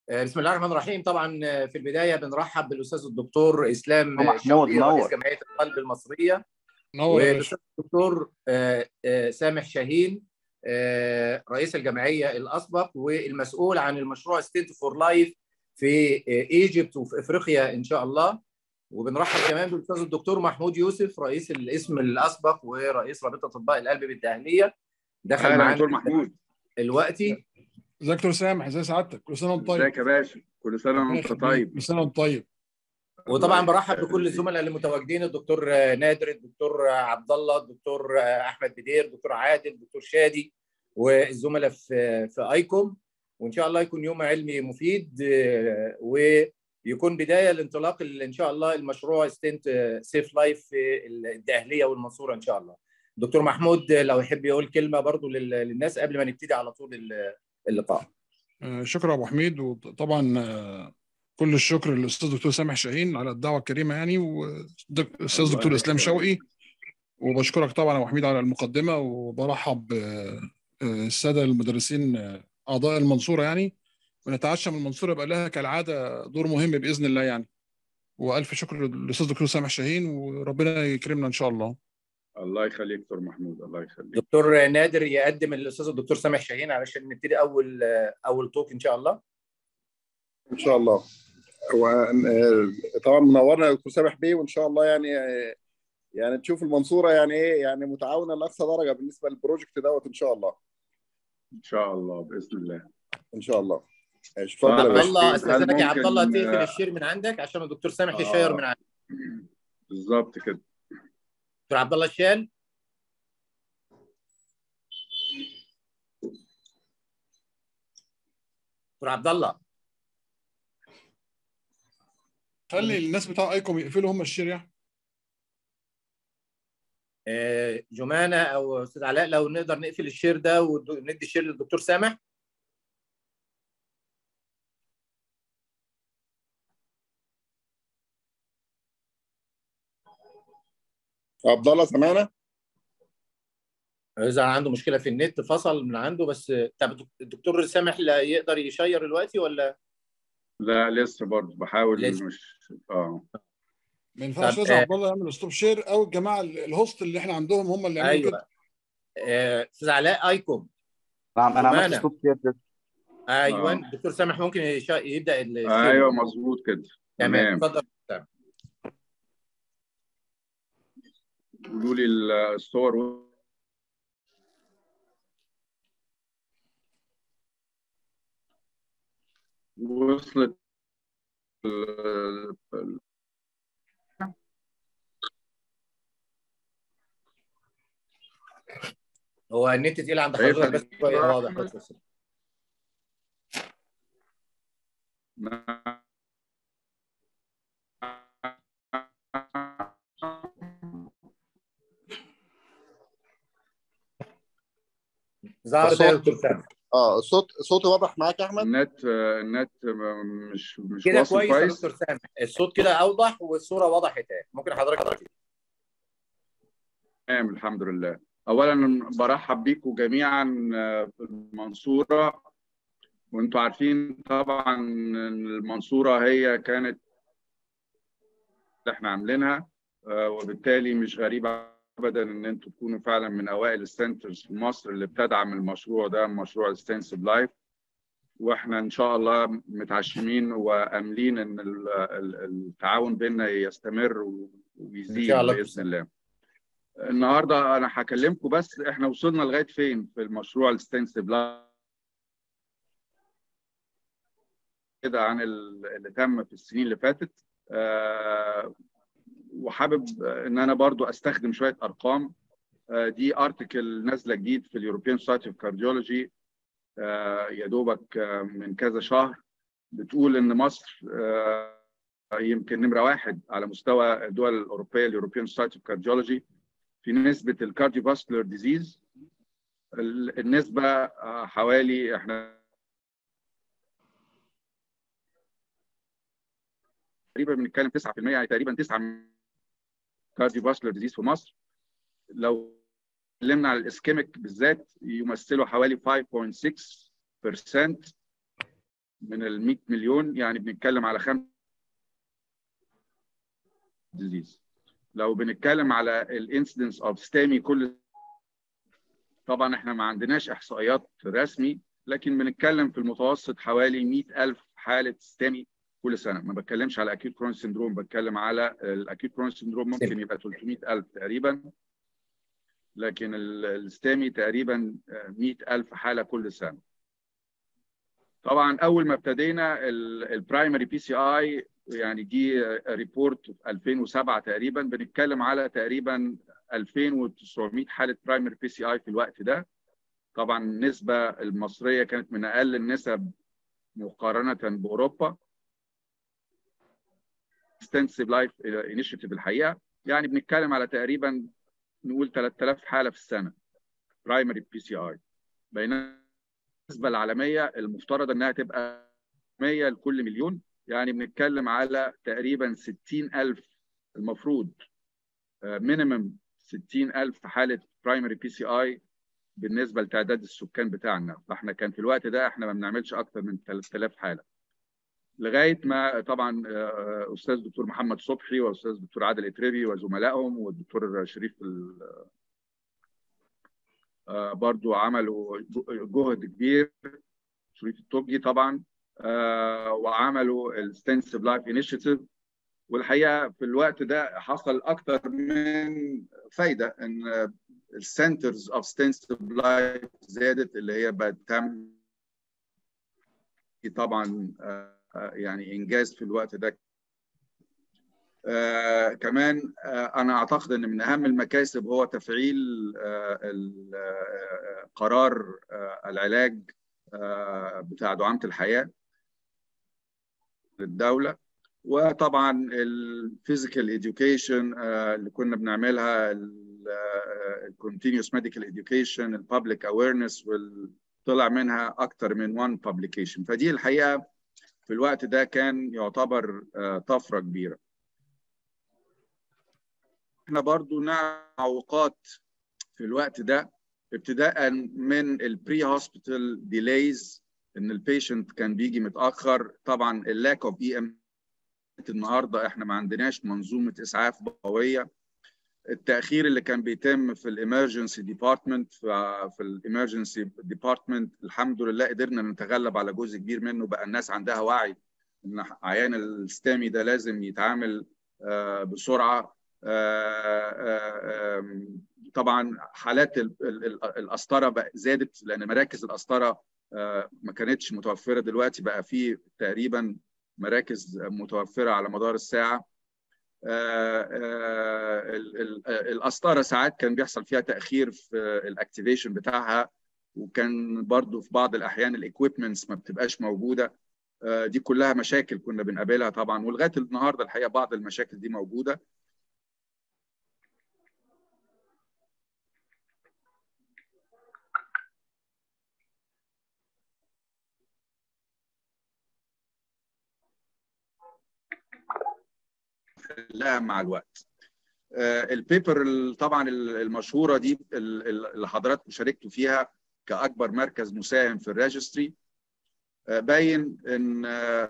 بسم الله الرحمن الرحيم طبعا في البدايه بنرحب بالاستاذ الدكتور اسلام محمود رئيس نور جمعيه القلب المصريه نور يا باشا والاستاذ الدكتور سامح شاهين رئيس الجمعيه الاسبق والمسؤول عن المشروع ستيت فور لايف في ايجيبت وفي افريقيا ان شاء الله وبنرحب كمان بالاستاذ الدكتور محمود يوسف رئيس الاسم الاسبق ورئيس رابطه اطباء القلب بالدهنيه دخل اهلا معانا دكتور محمود دلوقتي ازيك دكتور سامح ازي سعادتك كل سنه وانت طيب ازيك يا باشا كل سنه وانت طيب كل سنه وانت طيب وطبعا برحب بكل الزملاء اللي متواجدين الدكتور نادر الدكتور عبد الله الدكتور احمد بدير الدكتور عادل الدكتور شادي والزملاء في في ايكوم وان شاء الله يكون يوم علمي مفيد ويكون بدايه لانطلاق ان شاء الله المشروع ستنت سيف لايف في الدقهليه والمنصوره ان شاء الله دكتور محمود لو يحب يقول كلمه برضو للناس قبل ما نبتدي على طول اللقاء آه، شكرا يا ابو حميد وطبعا آه، كل الشكر للاستاذ دكتور سامح شاهين على الدعوه الكريمه يعني والاستاذ دكتور اسلام شوقي وبشكرك طبعا يا ابو حميد على المقدمه وبرحب بالساده المدرسين اعضاء المنصوره يعني ونتعشى من المنصوره يبقى لها كالعاده دور مهم باذن الله يعني والف شكر للاستاذ دكتور سامح شاهين وربنا يكرمنا ان شاء الله الله يخليك دكتور محمود الله يخليك دكتور نادر يقدم الاستاذ الدكتور سامح شاهين علشان نبتدي اول اول توك ان شاء الله ان شاء الله هو طبعا منورنا يا دكتور سامح بيه وان شاء الله يعني يعني تشوف المنصوره يعني ايه يعني متعاونه لاقصى درجه بالنسبه للبروجكت دوت ان شاء الله ان شاء الله باذن الله ان شاء الله ماشي اتفضل يا عبد باشا الله هل استاذنك يا عبد الله ممكن- تقفل الشير من عندك عشان الدكتور سامح آه. يشير من عندك بالظبط كده دكتور عبد الله الشال دكتور عبد الله خلي الناس بتاع ايكوم يقفلوا هم الشريعه آه، جمانه او استاذ علاء لو نقدر نقفل الشير ده وندي الشير للدكتور سامح عبد الله سمعنا اذا عنده مشكله في النت فصل من عنده بس طب الدكتور سامح لا يقدر يشير دلوقتي ولا لا لسه برضه بحاول لسه. مش اه ما ينفعش طب، لازم آه. عبد الله يعمل ستوب شير او الجماعه الهوست اللي احنا عندهم هم اللي يعملوا كده ايوه آه، استاذ علاء ايكم نعم انا جمانة. عملت ستوب شير ايوه آه. الدكتور سامح ممكن يشا- يبدا الشير ايوه مظبوط كده تمام تمام اتفضل قولوا لي الصور وصلت ال- ال- هو النت تقيل عند شايفها حضرتك بس دي؟ شويه واضح بس بس. ظهرت يا دكتور سامح اه الصوت صوتي واضح معاك يا احمد النت النت مش مش كده واصل كويس يا كويس دكتور سامح الصوت كده اوضح والصوره وضحت اهي ممكن حضرتك حضرتك تمام الحمد لله اولا برحب بيكم جميعا في المنصوره وانتم عارفين طبعا ان المنصوره هي كانت اللي احنا عاملينها آه، وبالتالي مش غريبه ابدا ان انتم تكونوا فعلا من اوائل السنترز في مصر اللي بتدعم المشروع ده مشروع ستنسب لايف واحنا ان شاء الله متعشمين واملين ان ال- ال- التعاون بيننا يستمر إن ويزيد شاء الله. باذن الله. النهارده انا هكلمكم بس احنا وصلنا لغايه فين في المشروع الستنسب لايف كده عن ال- اللي تم في السنين اللي فاتت آه، وحابب ان انا برضو استخدم شويه ارقام آه، دي ارتكل نازله جديد في اليوروبيان سوسايتي اوف كارديولوجي يا دوبك آه، من كذا شهر بتقول ان مصر آه، يمكن نمره واحد على مستوى الدول الاوروبيه اليوروبيان سوسايتي اوف كارديولوجي في نسبه الكارديوفاسكولار ديزيز النسبه آه، حوالي احنا تقريبا بنتكلم 9% يعني تقريبا 9 كارديوفاسكولار ديزيز في مصر لو اتكلمنا على الاسكيميك بالذات يمثلوا حوالي 5.6% من ال 100 مليون يعني بنتكلم على خمس ديزيز لو بنتكلم على الانسيدنس اوف ستامي كل طبعا احنا ما عندناش احصائيات رسمي لكن بنتكلم في المتوسط حوالي 100000 حاله ستامي كل سنه ما بتكلمش على اكيوت كرون سندروم بتكلم على الاكيوت كرون سندروم ممكن يبقى 300000 تقريبا لكن الستامي تقريبا 100000 حاله كل سنه طبعا اول ما ابتدينا البرايمري بي سي اي يعني دي ريبورت في 2007 تقريبا بنتكلم على تقريبا 2900 حاله برايمري بي سي اي في الوقت ده طبعا النسبه المصريه كانت من اقل النسب مقارنه باوروبا extensive life initiative الحقيقه يعني بنتكلم على تقريبا نقول 3000 حاله في السنه برايمري بي سي اي بينما النسبه العالميه المفترض انها تبقى 100 لكل مليون يعني بنتكلم على تقريبا 60000 المفروض مينيمم 60000 حاله برايمري بي سي اي بالنسبه لتعداد السكان بتاعنا فاحنا كان في الوقت ده احنا ما بنعملش اكتر من 3000 حاله لغايه ما طبعا استاذ دكتور محمد صبحي واستاذ دكتور عادل اتربي وزملائهم والدكتور شريف برضو عملوا جهد كبير شريف الطبي طبعا وعملوا الستنسيف لايف انيشيتيف والحقيقه في الوقت ده حصل اكثر من فايده ان السنترز اوف ستنسيف لايف زادت اللي هي بقت تعمل طبعا يعني انجاز في الوقت ده آه كمان آه انا اعتقد ان من اهم المكاسب هو تفعيل آه قرار العلاج بتاع دعامه الحياه للدوله وطبعا الفيزيكال اديوكيشن اللي كنا بنعملها الكونتينيوس ميديكال اديوكيشن الببليك اويرنس طلع منها اكثر من وان بابليكيشن فدي الحقيقه في الوقت ده كان يعتبر طفره كبيره احنا برضو نعرف معوقات في الوقت ده ابتداء من البري هوسبيتال ديليز ان البيشنت كان بيجي متاخر طبعا اللاك اوف اي ام النهارده احنا ما عندناش منظومه اسعاف قويه التاخير اللي كان بيتم في الامرجنسي ديبارتمنت في الامرجنسي ديبارتمنت الحمد لله قدرنا نتغلب على جزء كبير منه بقى الناس عندها وعي ان عيان الستامي ده لازم يتعامل بسرعه طبعا حالات القسطره زادت لان مراكز القسطره ما كانتش متوفره دلوقتي بقى في تقريبا مراكز متوفره على مدار الساعه القسطره ساعات كان بيحصل فيها تاخير في الاكتيفيشن بتاعها وكان برضو في بعض الاحيان الاكويبمنتس ما بتبقاش موجوده دي كلها مشاكل كنا بنقابلها طبعا ولغايه النهارده الحقيقه بعض المشاكل دي موجوده لها مع الوقت البيبر طبعا المشهوره دي اللي حضراتكم شاركتوا فيها كاكبر مركز مساهم في الريجستري باين ان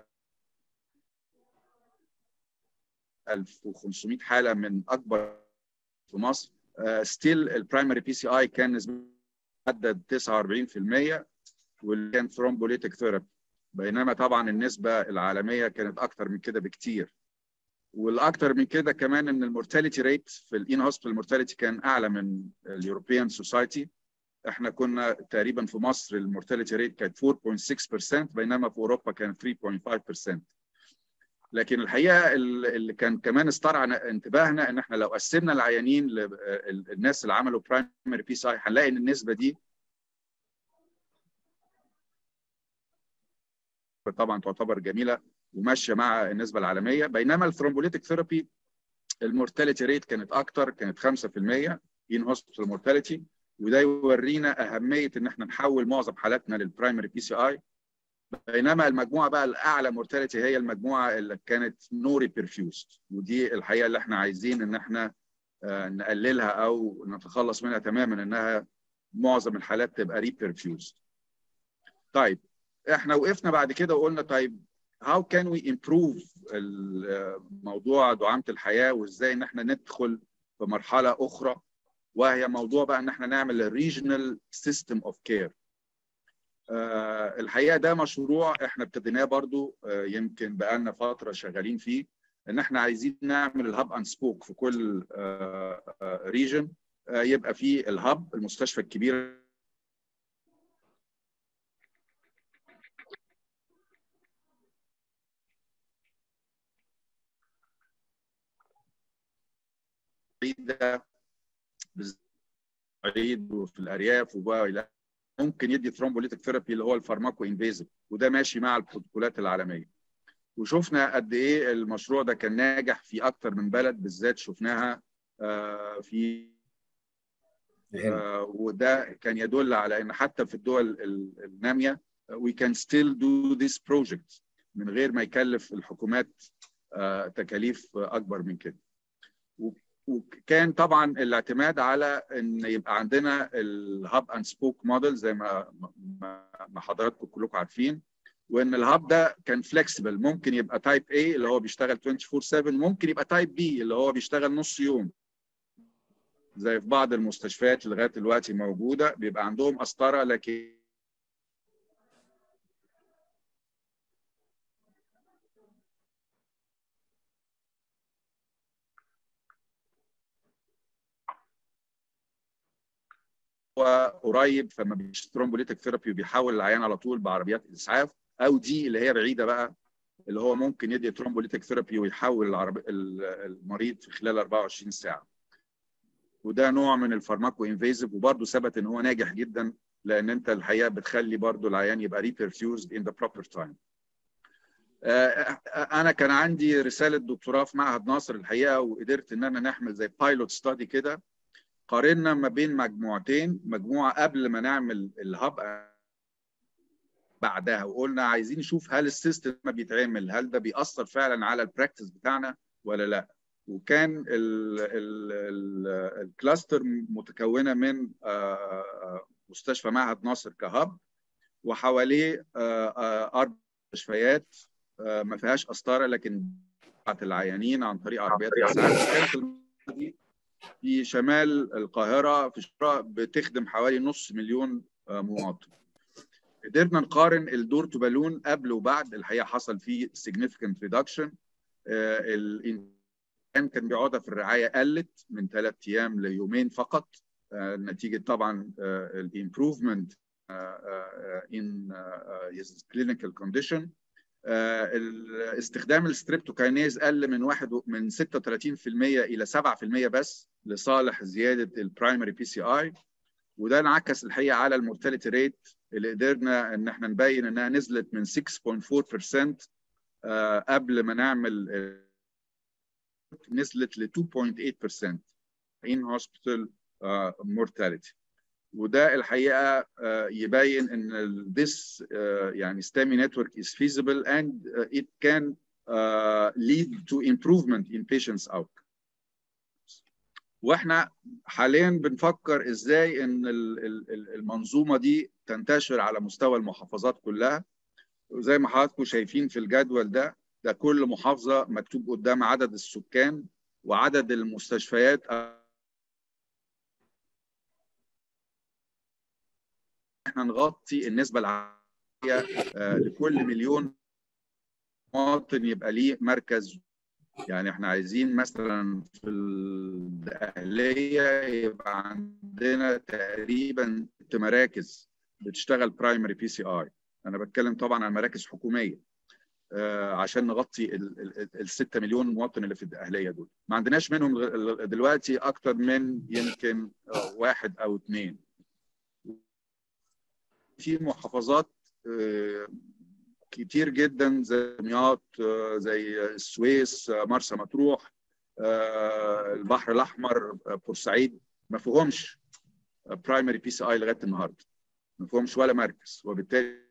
1500 حاله من اكبر في مصر ستيل البرايمري بي سي اي كان نسبه حدد 49% واللي كان ثرومبوليتيك ثيرابي بينما طبعا النسبه العالميه كانت اكثر من كده بكتير والاكثر من كده كمان ان المورتاليتي ريت في الان هوسبيتال مورتاليتي كان اعلى من اليوروبيان سوسايتي احنا كنا تقريبا في مصر المورتاليتي ريت كانت 4.6% بينما في اوروبا كانت 3.5% لكن الحقيقه اللي كان كمان استرعى انتباهنا ان احنا لو قسمنا العيانين للناس اللي عملوا برايمري بي سي هنلاقي ان النسبه دي طبعا تعتبر جميله وماشيه مع النسبه العالميه بينما الثرومبوليتيك ثيرابي المورتاليتي ريت كانت اكتر كانت 5% ان هوسبيتال مورتاليتي وده يورينا اهميه ان احنا نحول معظم حالاتنا للبرايمري بي سي اي بينما المجموعه بقى الاعلى مورتاليتي هي المجموعه اللي كانت نوري بيرفيوزد ودي الحقيقه اللي احنا عايزين ان احنا نقللها او نتخلص منها تماما انها معظم الحالات تبقى ريبيرفيوزد طيب احنا وقفنا بعد كده وقلنا طيب how can we improve موضوع دعامه الحياه وازاي ان احنا ندخل في مرحله اخرى وهي موضوع بقى ان احنا نعمل الريجنال سيستم اوف كير الحقيقه ده مشروع احنا ابتديناه برضو آه يمكن بقالنا فتره شغالين فيه ان احنا عايزين نعمل الهاب اند سبوك في كل ريجن آه آه يبقى فيه الهاب المستشفى الكبير بعيده بالصعيد وفي الارياف وبقى ممكن يدي ثرومبوليتيك ثيرابي اللي هو الفارماكو انفيزيف وده ماشي مع البروتوكولات العالميه وشفنا قد ايه المشروع ده كان ناجح في اكتر من بلد بالذات شفناها في وده كان يدل على ان حتى في الدول الناميه we can still do this project من غير ما يكلف الحكومات تكاليف اكبر من كده وكان طبعا الاعتماد على ان يبقى عندنا الهاب اند سبوك موديل زي ما ما حضراتكم كلكم عارفين وان الهاب ده كان فليكسبل ممكن يبقى تايب A اللي هو بيشتغل 24 7 ممكن يبقى تايب B اللي هو بيشتغل نص يوم زي في بعض المستشفيات لغايه دلوقتي موجوده بيبقى عندهم قسطره لكن هو قريب فما بيش ثرومبوليتيك ثيرابي وبيحول العيان على طول بعربيات الاسعاف او دي اللي هي بعيده بقى اللي هو ممكن يدي ثرومبوليتيك ثيرابي ويحول العرب... المريض في خلال 24 ساعه وده نوع من الفارماكو انفيزيف وبرده ثبت ان هو ناجح جدا لان انت الحقيقه بتخلي برده العيان يبقى ريبرفيوزد ان ذا بروبر تايم انا كان عندي رساله دكتوراه في معهد ناصر الحقيقه وقدرت ان انا نعمل زي بايلوت ستادي كده قارنا ما بين مجموعتين مجموعه قبل ما نعمل الهاب بعدها وقلنا عايزين نشوف هل السيستم ما بيتعمل هل ده بيأثر فعلا على البراكتس بتاعنا ولا لا وكان الكلاستر متكونه من مستشفى معهد ناصر كهب وحواليه اربع مستشفيات ما فيهاش قسطره لكن بتاعت العيانين عن طريق عربيات الاسعاف كانت في شمال القاهره في شراء بتخدم حوالي نص مليون مواطن قدرنا نقارن الدور تو بالون قبل وبعد الحقيقه حصل فيه significant reduction الانسان كان بيقعدها في الرعايه قلت من ثلاث ايام ليومين فقط نتيجه طبعا الامبروفمنت in his clinical condition استخدام الستريبتوكاينيز قل من واحد من 36% الى 7% بس لصالح زياده البرايمري بي سي اي وده انعكس الحقيقه على المورتاليتي ريت اللي قدرنا ان احنا نبين انها نزلت من 6.4% قبل ما نعمل نزلت ل 2.8% in hospital mortality وده الحقيقه يبين ان this يعني STEMI network is feasible and it can lead to improvement in patients outcomes. واحنا حاليا بنفكر ازاي ان المنظومه دي تنتشر على مستوى المحافظات كلها وزي ما حضراتكم شايفين في الجدول ده ده كل محافظه مكتوب قدام عدد السكان وعدد المستشفيات احنا نغطي النسبه العاليه لكل مليون مواطن يبقى ليه مركز يعني احنا عايزين مثلا في الاهليه يبقى عندنا تقريبا ست مراكز بتشتغل برايمري بي سي اي انا بتكلم طبعا عن مراكز حكوميه آه عشان نغطي ال 6 مليون مواطن اللي في الاهليه دول ما عندناش منهم دلوقتي اكتر من يمكن واحد او اثنين في محافظات آه كتير جدا زي دمياط زي السويس مرسى مطروح البحر الاحمر بورسعيد ما فيهمش برايمري بي سي اي لغايه النهارده ما فيهمش ولا مركز وبالتالي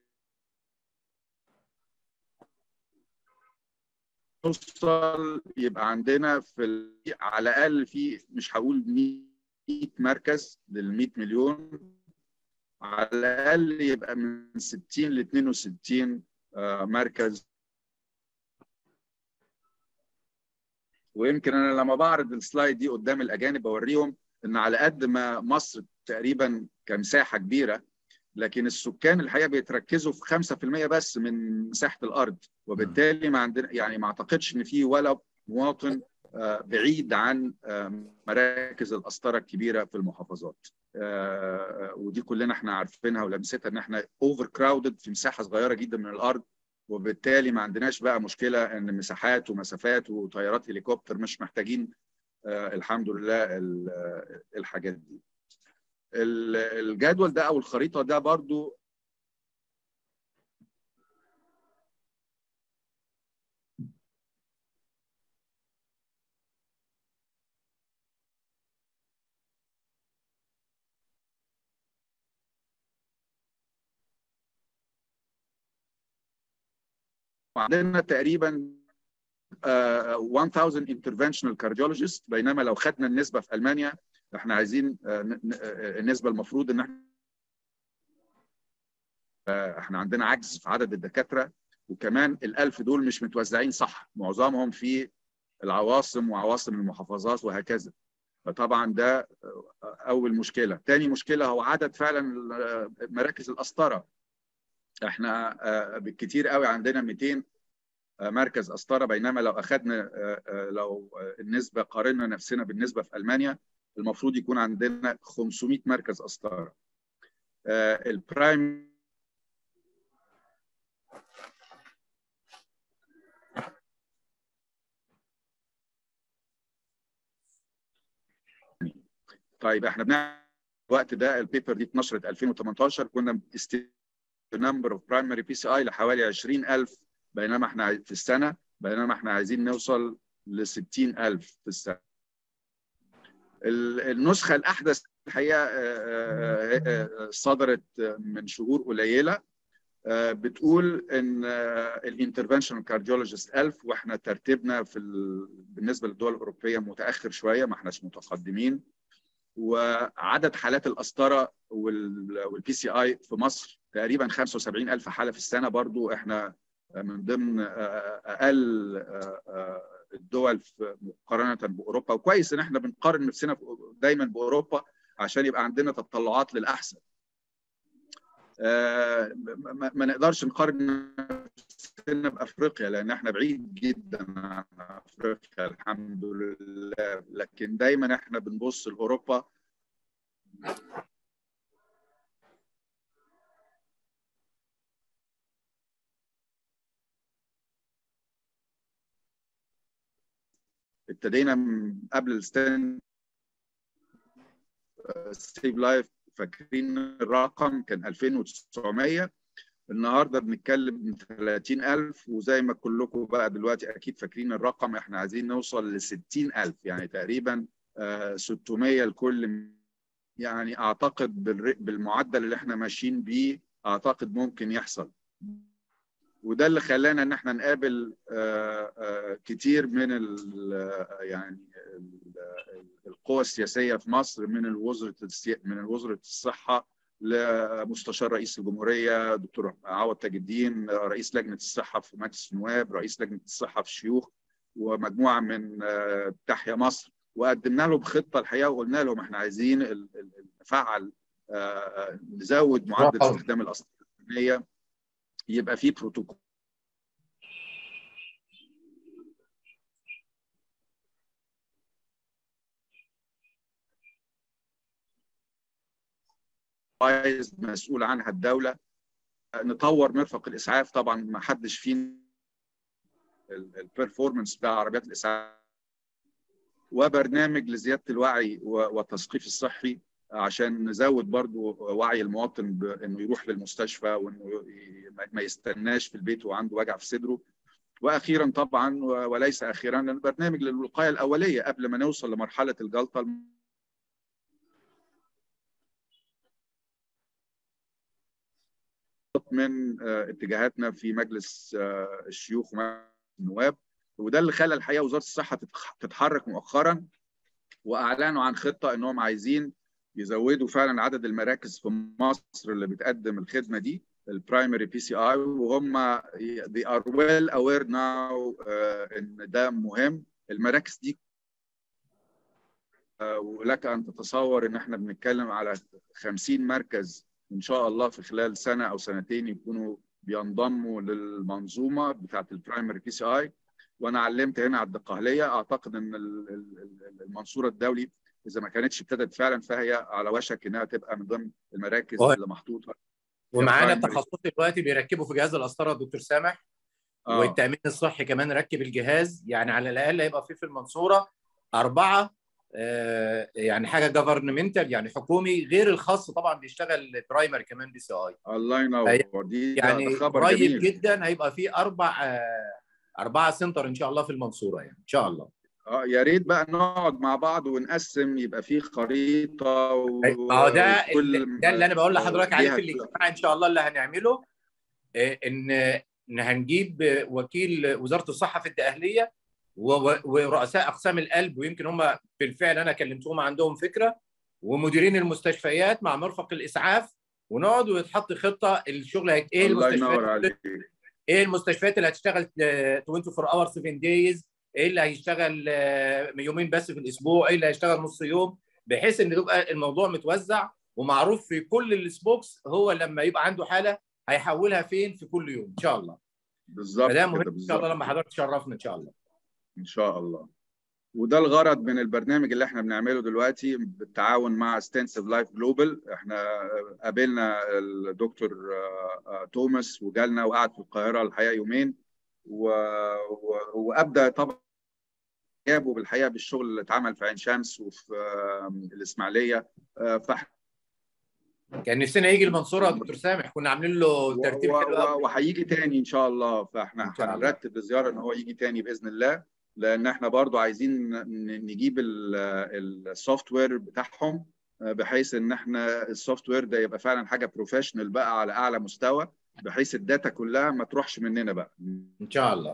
نوصل يبقى عندنا في على الاقل في مش هقول 100 مركز لل 100 مليون على الاقل يبقى من 60 ل 62 مركز ويمكن انا لما بعرض السلايد دي قدام الاجانب بوريهم ان على قد ما مصر تقريبا كمساحه كبيره لكن السكان الحقيقه بيتركزوا في 5% بس من مساحه الارض وبالتالي ما عندنا يعني ما اعتقدش ان في ولا مواطن بعيد عن مراكز القسطره الكبيره في المحافظات ودي كلنا احنا عارفينها ولمستها ان احنا اوفر كراودد في مساحه صغيره جدا من الارض وبالتالي ما عندناش بقى مشكله ان مساحات ومسافات وطيارات هليكوبتر مش محتاجين الحمد لله الحاجات دي الجدول ده او الخريطه ده برضو عندنا تقريبا uh, 1000 interventional cardiologists بينما لو خدنا النسبه في المانيا احنا عايزين uh, النسبه المفروض ان احنا uh, احنا عندنا عجز في عدد الدكاتره وكمان الألف دول مش متوزعين صح معظمهم في العواصم وعواصم المحافظات وهكذا فطبعا ده اول مشكله تاني مشكله هو عدد فعلا مراكز القسطره احنا بالكتير قوي عندنا 200 مركز قسطره بينما لو اخذنا لو النسبه قارنا نفسنا بالنسبه في المانيا المفروض يكون عندنا 500 مركز قسطره البرايم طيب احنا بنعمل الوقت ده البيبر دي اتنشرت 2018 كنا نمبر اوف برايمري بي سي اي لحوالي 20000 بينما احنا في السنه بينما احنا عايزين نوصل ل 60000 في السنه. النسخه الاحدث الحقيقه صدرت من شهور قليله بتقول ان الانترفنشنال كارديولوجيست 1000 واحنا ترتيبنا في ال... بالنسبه للدول الاوروبيه متاخر شويه ما احناش متقدمين وعدد حالات القسطره والبي سي اي في مصر تقريبا 75 الف حاله في السنه برضو احنا من ضمن اقل الدول مقارنه باوروبا وكويس ان احنا بنقارن نفسنا دايما باوروبا عشان يبقى عندنا تطلعات للاحسن ما نقدرش نقارن نفسنا بافريقيا لان احنا بعيد جدا عن افريقيا الحمد لله لكن دايما احنا بنبص لاوروبا ابتدينا قبل الستاند سيف لايف فاكرين الرقم كان 2900 النهارده بنتكلم 30000 وزي ما كلكم بقى دلوقتي اكيد فاكرين الرقم احنا عايزين نوصل ل 60000 يعني تقريبا 600 لكل يعني اعتقد بالمعدل اللي احنا ماشيين بيه اعتقد ممكن يحصل وده اللي خلانا ان احنا نقابل كتير من ال يعني القوى السياسيه في مصر من الوزاره من وزاره الصحه لمستشار رئيس الجمهوريه دكتور عوض تاج الدين رئيس لجنه الصحه في مجلس النواب رئيس لجنه الصحه في الشيوخ ومجموعه من تحيا مصر وقدمنا لهم خطه الحقيقه وقلنا لهم احنا عايزين نفعل نزود معدل استخدام الاسطوانيه يبقى في بروتوكول كويس مسؤول عنها الدوله نطور مرفق الاسعاف طبعا ما حدش فينا البرفورمانس بتاع عربيات الاسعاف وبرنامج لزياده الوعي والتثقيف الصحي عشان نزود برضو وعي المواطن بانه يروح للمستشفى وانه ما يستناش في البيت وعنده وجع في صدره واخيرا طبعا وليس اخيرا البرنامج للوقايه الاوليه قبل ما نوصل لمرحله الجلطه من اتجاهاتنا في مجلس الشيوخ ومجلس النواب وده اللي خلى الحقيقه وزاره الصحه تتحرك مؤخرا واعلنوا عن خطه انهم عايزين يزودوا فعلا عدد المراكز في مصر اللي بتقدم الخدمه دي البرايمري بي سي اي وهم they are well aware now uh, ان ده مهم المراكز دي uh, ولك ان تتصور ان احنا بنتكلم على 50 مركز ان شاء الله في خلال سنه او سنتين يكونوا بينضموا للمنظومه بتاعت البرايمري بي سي اي وانا علمت هنا على الدقهليه اعتقد ان المنصوره الدولي اذا ما كانتش ابتدت فعلا فهي على وشك انها تبقى من ضمن المراكز اللي محطوطه ومعانا التخصصي دلوقتي بيركبوا في جهاز القسطره الدكتور سامح آه. والتامين الصحي كمان ركب الجهاز يعني على الاقل هيبقى في في المنصوره اربعه آه يعني حاجه جفرنمنتال يعني حكومي غير الخاص طبعا بيشتغل برايمري كمان بي سي اي الله ينور دي يعني قريب جدا هيبقى في اربع آه اربعه سنتر ان شاء الله في المنصوره يعني ان شاء الله اه يا ريت بقى نقعد مع بعض ونقسم يبقى في خريطه و... اه ده اللي ده اللي انا بقول لحضرتك عليه في الاجتماع ان شاء الله اللي هنعمله ان ان هنجيب وكيل وزاره الصحه في الدقهليه ورؤساء اقسام القلب ويمكن هم بالفعل انا كلمتهم عندهم فكره ومديرين المستشفيات مع مرفق الاسعاف ونقعد ويتحط خطه الشغل هيك ايه المستشفيات ايه المستشفيات اللي هتشتغل 24 اور 7 دايز ايه اللي هيشتغل يومين بس في الاسبوع ايه اللي هيشتغل نص يوم بحيث ان يبقى الموضوع متوزع ومعروف في كل السبوكس هو لما يبقى عنده حاله هيحولها فين في كل يوم ان شاء الله بالظبط فده مهم ان شاء الله لما حضرتك تشرفنا ان شاء الله ان شاء الله وده الغرض من البرنامج اللي احنا بنعمله دلوقتي بالتعاون مع ستنسيف لايف جلوبال احنا قابلنا الدكتور توماس وجالنا وقعد في القاهره الحقيقه يومين و... و... وابدا طبعا جابوا بالحقيقه بالشغل اللي اتعمل في عين شمس وفي الاسماعيليه فاحنا كان نفسنا يجي المنصوره يا دكتور سامح كنا عاملين له ترتيب حلو قوي وهيجي تاني ان شاء الله فاحنا هنرتب الزياره ان هو يجي تاني باذن الله لان احنا برضو عايزين نجيب السوفت وير بتاعهم بحيث ان احنا السوفت وير ده يبقى فعلا حاجه بروفيشنال بقى على اعلى مستوى بحيث الداتا كلها ما تروحش مننا بقى ان شاء الله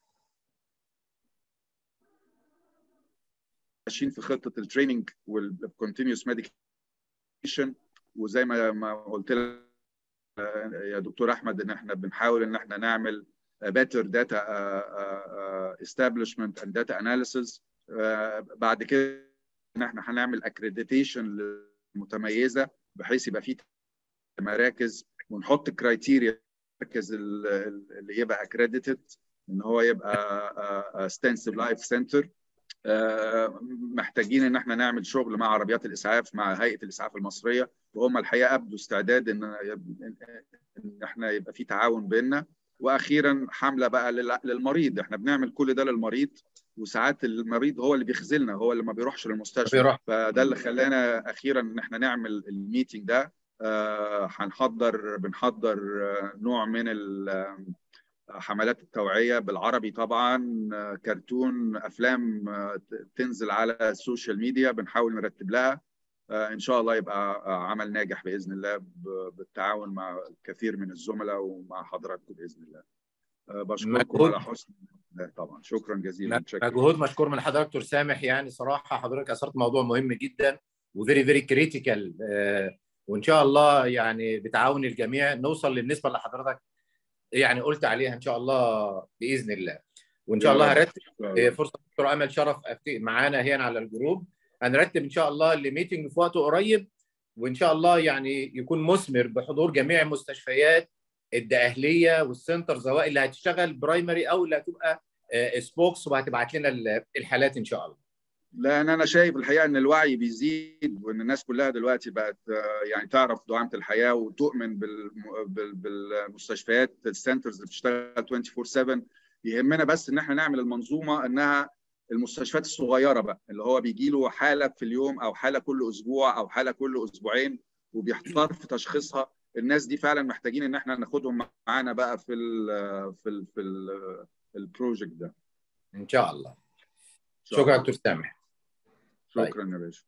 ماشيين في خطه التريننج والكونتينوس ميديكيشن وزي ما ما قلت لك يا دكتور احمد ان احنا بنحاول ان احنا نعمل better data establishment and data analysis بعد كده ان احنا هنعمل accreditation متميزه بحيث يبقى في مراكز ونحط كرايتيريا المركز اللي يبقى accredited ان هو يبقى ستنسيف لايف سنتر محتاجين ان احنا نعمل شغل مع عربيات الاسعاف مع هيئه الاسعاف المصريه وهم الحقيقه ابدوا استعداد ان ان احنا يبقى في تعاون بيننا واخيرا حمله بقى للمريض احنا بنعمل كل ده للمريض وساعات المريض هو اللي بيخذلنا هو اللي ما بيروحش للمستشفى بيروح. فده اللي خلانا اخيرا ان احنا نعمل الميتنج ده هنحضر بنحضر نوع من حملات التوعيه بالعربي طبعا كرتون افلام تنزل على السوشيال ميديا بنحاول نرتب لها ان شاء الله يبقى عمل ناجح باذن الله بالتعاون مع كثير من الزملاء ومع حضراتكم باذن الله بشكركم على حسن طبعا شكرا جزيلا مجهود مشكور من حضرتك دكتور سامح يعني صراحه حضرتك اثرت موضوع مهم جدا وفيري فيري كريتيكال وان شاء الله يعني بتعاون الجميع نوصل للنسبه اللي حضرتك يعني قلت عليها ان شاء الله باذن الله وان شاء الله هرتب فرصه دكتور امل شرف معانا هنا على الجروب هنرتب ان شاء الله لميتنج في وقت قريب وان شاء الله يعني يكون مثمر بحضور جميع المستشفيات الدقهليه والسنتر سواء اللي هتشتغل برايمري او اللي هتبقى سبوكس وهتبعت لنا الحالات ان شاء الله. لان انا شايف الحقيقه ان الوعي بيزيد وان الناس كلها دلوقتي بقت يعني تعرف دعامه الحياه وتؤمن بالمستشفيات السنترز اللي بتشتغل 24 7 يهمنا بس ان احنا نعمل المنظومه انها المستشفيات الصغيره بقى اللي هو بيجي له حاله في اليوم او حاله كل اسبوع او حاله كل اسبوعين وبيحتار في تشخيصها الناس دي فعلا محتاجين ان احنا ناخدهم معانا بقى في ال في ال في ال البروجكت ده ان شاء الله شكرا دكتور سامح شكرا يا باشا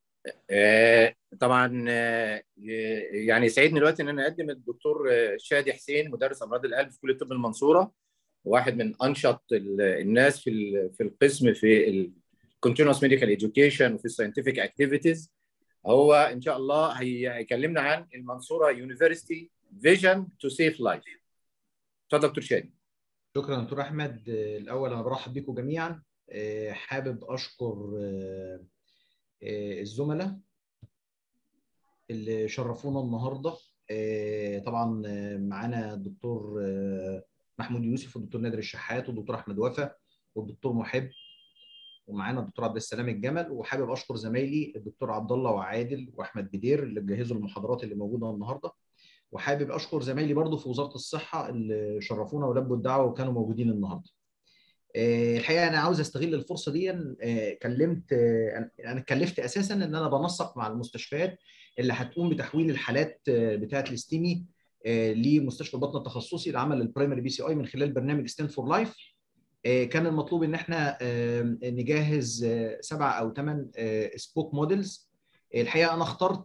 آه طبعا آه يعني يسعدني دلوقتي ان انا اقدم الدكتور شادي حسين مدرس امراض القلب في كليه طب المنصوره واحد من انشط الناس في في القسم في الكونتينوس ميديكال اديوكيشن وفي الساينتفك اكتيفيتيز هو ان شاء الله هيكلمنا عن المنصوره يونيفرستي فيجن تو سيف لايف اتفضل دكتور شادي شكرا دكتور احمد الاول انا برحب بكم جميعا حابب اشكر الزملاء اللي شرفونا النهارده طبعا معانا الدكتور محمود يوسف والدكتور نادر الشحات والدكتور احمد وفا والدكتور محب ومعانا الدكتور عبد السلام الجمل وحابب اشكر زمايلي الدكتور عبد الله وعادل واحمد بدير اللي جهزوا المحاضرات اللي موجوده النهارده وحابب اشكر زمايلي برضو في وزاره الصحه اللي شرفونا ولبوا الدعوه وكانوا موجودين النهارده. الحقيقه انا عاوز استغل الفرصه دي كلمت انا اتكلفت اساسا ان انا بنسق مع المستشفيات اللي هتقوم بتحويل الحالات بتاعه الاستيمي لمستشفى البطن التخصصي لعمل البرايمري بي سي اي من خلال برنامج ستاند فور لايف كان المطلوب ان احنا نجهز سبعه او ثمان سبوك موديلز الحقيقه انا اخترت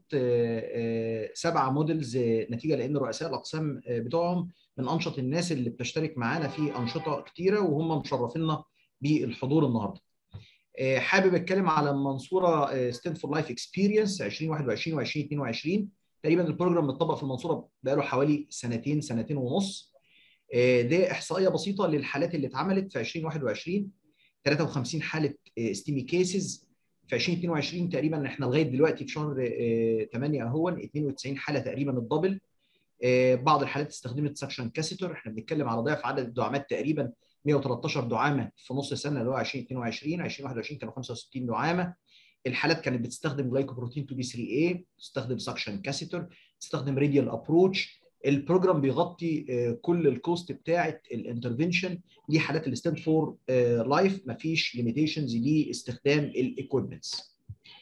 سبعه موديلز نتيجه لان رؤساء الاقسام بتوعهم من انشط الناس اللي بتشترك معانا في انشطه كتيره وهم مشرفينا بالحضور النهارده. حابب اتكلم على المنصوره ستاند فور لايف اكسبيرينس 2021 و2022 تقريبا البروجرام متطبق في المنصوره بقاله حوالي سنتين سنتين ونص. ده احصائيه بسيطه للحالات اللي اتعملت في 2021 53 حاله ستيمي كيسز في 2022 تقريبا احنا لغايه دلوقتي في شهر 8 اهون 92 حاله تقريبا الدبل بعض الحالات استخدمت سكشن كاسيتور احنا بنتكلم على ضعف عدد الدعامات تقريبا 113 دعامه في نص سنه اللي هو 2022 2021 كانوا 65 دعامه الحالات كانت بتستخدم جلايكوبروتين 2 بي 3 اي تستخدم سكشن كاسيتور تستخدم راديال ابروتش البروجرام بيغطي كل الكوست بتاعه الانترفنشن دي حالات الستاند فور لايف مفيش ليميتيشنز لاستخدام الايكويبمنتس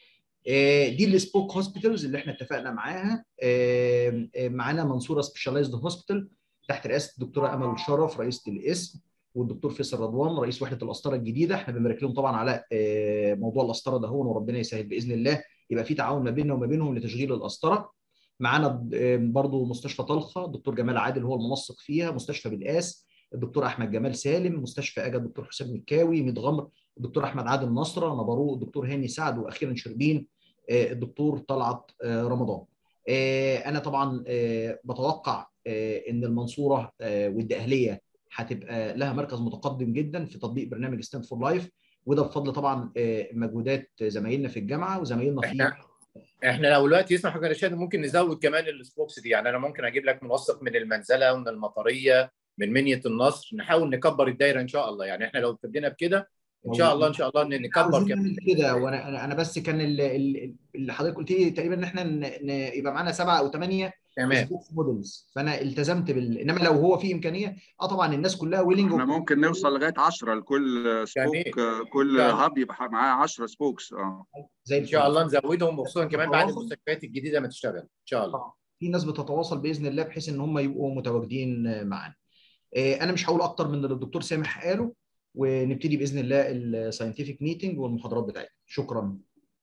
دي السبوك هوسبيتالز اللي احنا اتفقنا معاها معانا منصوره سبيشاليزد هوسبيتال تحت رئاسه الدكتوره امل الشرف رئيسه القسم والدكتور فيصل رضوان رئيس وحده القسطره الجديده احنا بنبارك لهم طبعا على موضوع القسطره ده هون وربنا يسهل باذن الله يبقى في تعاون ما بيننا وما بينهم لتشغيل القسطره معانا برضو مستشفى طلخه الدكتور جمال عادل هو المنسق فيها مستشفى بالقاس الدكتور احمد جمال سالم مستشفى اجا الدكتور حسام مكاوي ميت غمر الدكتور احمد عادل نصره نبروه الدكتور هاني سعد واخيرا شربين الدكتور طلعت رمضان انا طبعا بتوقع ان المنصوره والدقهليه هتبقى لها مركز متقدم جدا في تطبيق برنامج ستاند فور لايف وده بفضل طبعا مجهودات زمايلنا في الجامعه وزمايلنا في احنا احنا لو دلوقتي يسمح حضرتك يا رشاد ممكن نزود كمان السبوكس دي يعني انا ممكن اجيب لك منسق من المنزله ومن المطريه من منيه النصر نحاول نكبر الدايره ان شاء الله يعني احنا لو ابتدينا بكده ان شاء الله ان شاء الله ان نكبر كمان كده وانا انا بس كان اللي حضرتك قلت لي تقريبا ان احنا يبقى معانا سبعه او ثمانيه تمام مودلز فانا التزمت بال انما لو هو في امكانيه اه طبعا الناس كلها ويلنج احنا ممكن نوصل لغايه 10 لكل سبوك يعني كل هاب يبقى معاه 10 سبوكس اه زي ان شاء الله نزودهم وخصوصا كمان بعد المستشفيات الجديده ما تشتغل ان شاء الله في ناس بتتواصل باذن الله بحيث ان هم يبقوا متواجدين معانا انا مش هقول اكتر من اللي الدكتور سامح قاله ونبتدي باذن الله الساينتفك ميتنج والمحاضرات بتاعتنا شكرا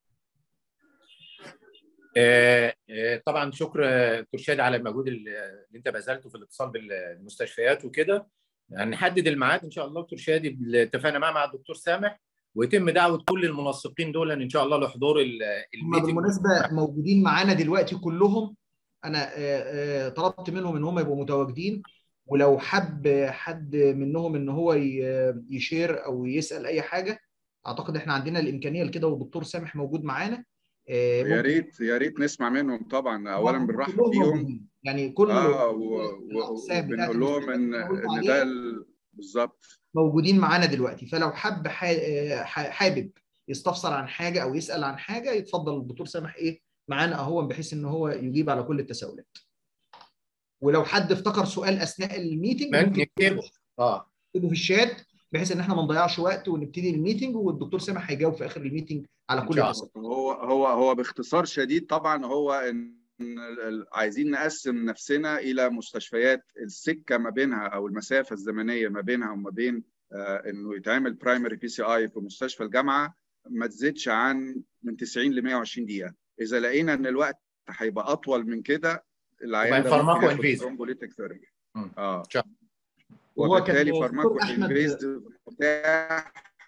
طبعا شكر دكتور شادي على المجهود اللي انت بذلته في الاتصال بالمستشفيات وكده هنحدد الميعاد ان شاء الله دكتور شادي اللي اتفقنا معاه مع الدكتور سامح ويتم دعوه كل المنسقين دول ان شاء الله لحضور الميتنج بالمناسبه موجودين معانا دلوقتي كلهم انا طلبت منهم ان هم يبقوا متواجدين ولو حب حد منهم ان هو يشير او يسال اي حاجه اعتقد احنا عندنا الامكانيه لكده والدكتور سامح موجود معانا يا ريت يا ريت نسمع منهم طبعا اولا بنرحب بيهم يعني كل اه وبنقول لهم ان ان ده بالظبط موجودين معانا دلوقتي فلو حب حابب يستفسر عن حاجه او يسال عن حاجه يتفضل الدكتور سامح ايه معانا اهو بحيث ان هو يجيب على كل التساؤلات ولو حد افتكر سؤال اثناء الميتنج ممكن نكتبه اه نكتبه في الشات بحيث ان احنا ما نضيعش وقت ونبتدي الميتنج والدكتور سامح هيجاوب في اخر الميتنج على كل التساؤلات هو هو هو باختصار شديد طبعا هو ان عايزين نقسم نفسنا الى مستشفيات السكه ما بينها او المسافه الزمنيه ما بينها وما بين آه انه يتعمل برايمري بي سي اي في مستشفى الجامعه ما تزيدش عن من 90 ل 120 دقيقه اذا لقينا ان الوقت هيبقى اطول من كده العيان ده ممكن ياخد ترومبوليتيك ثيرابي اه شا. وبالتالي فارماكو انفيز متاح و...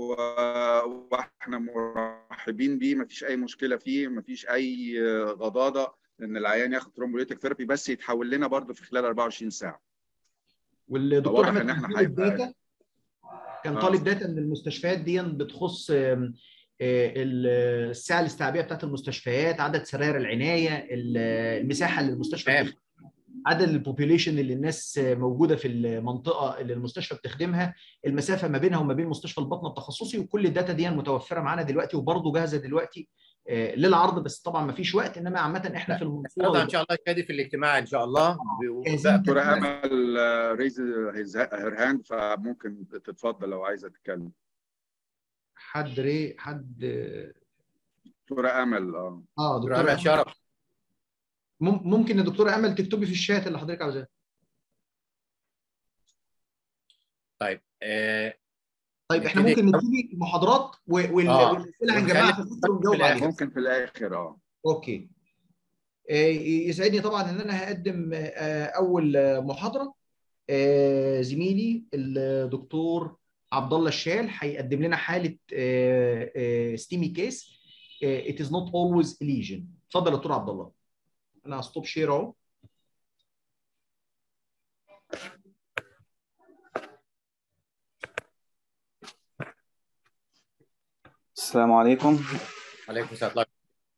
واحنا مرحبين بيه مفيش اي مشكله فيه مفيش اي غضاضه ان العيان ياخد ترومبوليتيك ثيرابي بس يتحول لنا برضه في خلال 24 ساعه والدكتور واضح احمد إن إحنا كان طالب هيبقى- داتا كان آه. طالب داتا من المستشفيات دي بتخص آم، آه، ال- السعه الاستيعابيه بتاعت المستشفيات عدد سراير العنايه ال- المساحه اللي المستشفى تمام. بتخ- عدد البوبيليشن اللي الناس موجوده في المنطقه اللي المستشفى بتخدمها المسافه ما بينها وما بين مستشفى البطنه التخصصي وكل الداتا دي متوفره معانا دلوقتي وبرضه جاهزه دلوقتي آه، للعرض بس طبعا ما فيش وقت انما عامه احنا في النهارده المنصوره ان شاء الله شادي في الاجتماع ان شاء الله جاهزين دكتوره تمام. امل ريز هير هاند فممكن تتفضل لو عايزه تتكلم حد ري حد دكتوره امل اه اه دكتور دكتور أحمد شرف مم- ممكن يا دكتوره امل تكتبي في الشات اللي حضرتك عاوزاه طيب آه، طيب احنا نبتدي. ممكن نبتدي المحاضرات و- وال- آه. والاسئله هنجمعها في الاخر ونجاوب في الآخر. عليها ممكن في الاخر اه اوكي آه، يسعدني طبعا ان انا هقدم آه، اول آه، محاضره آه، زميلي الدكتور عبد الله الشال هيقدم لنا حاله ستيمي كيس it is not always a lesion اتفضل يا دكتور عبد الله انا هستوب شير اهو السلام عليكم عليكم السلام ورحمة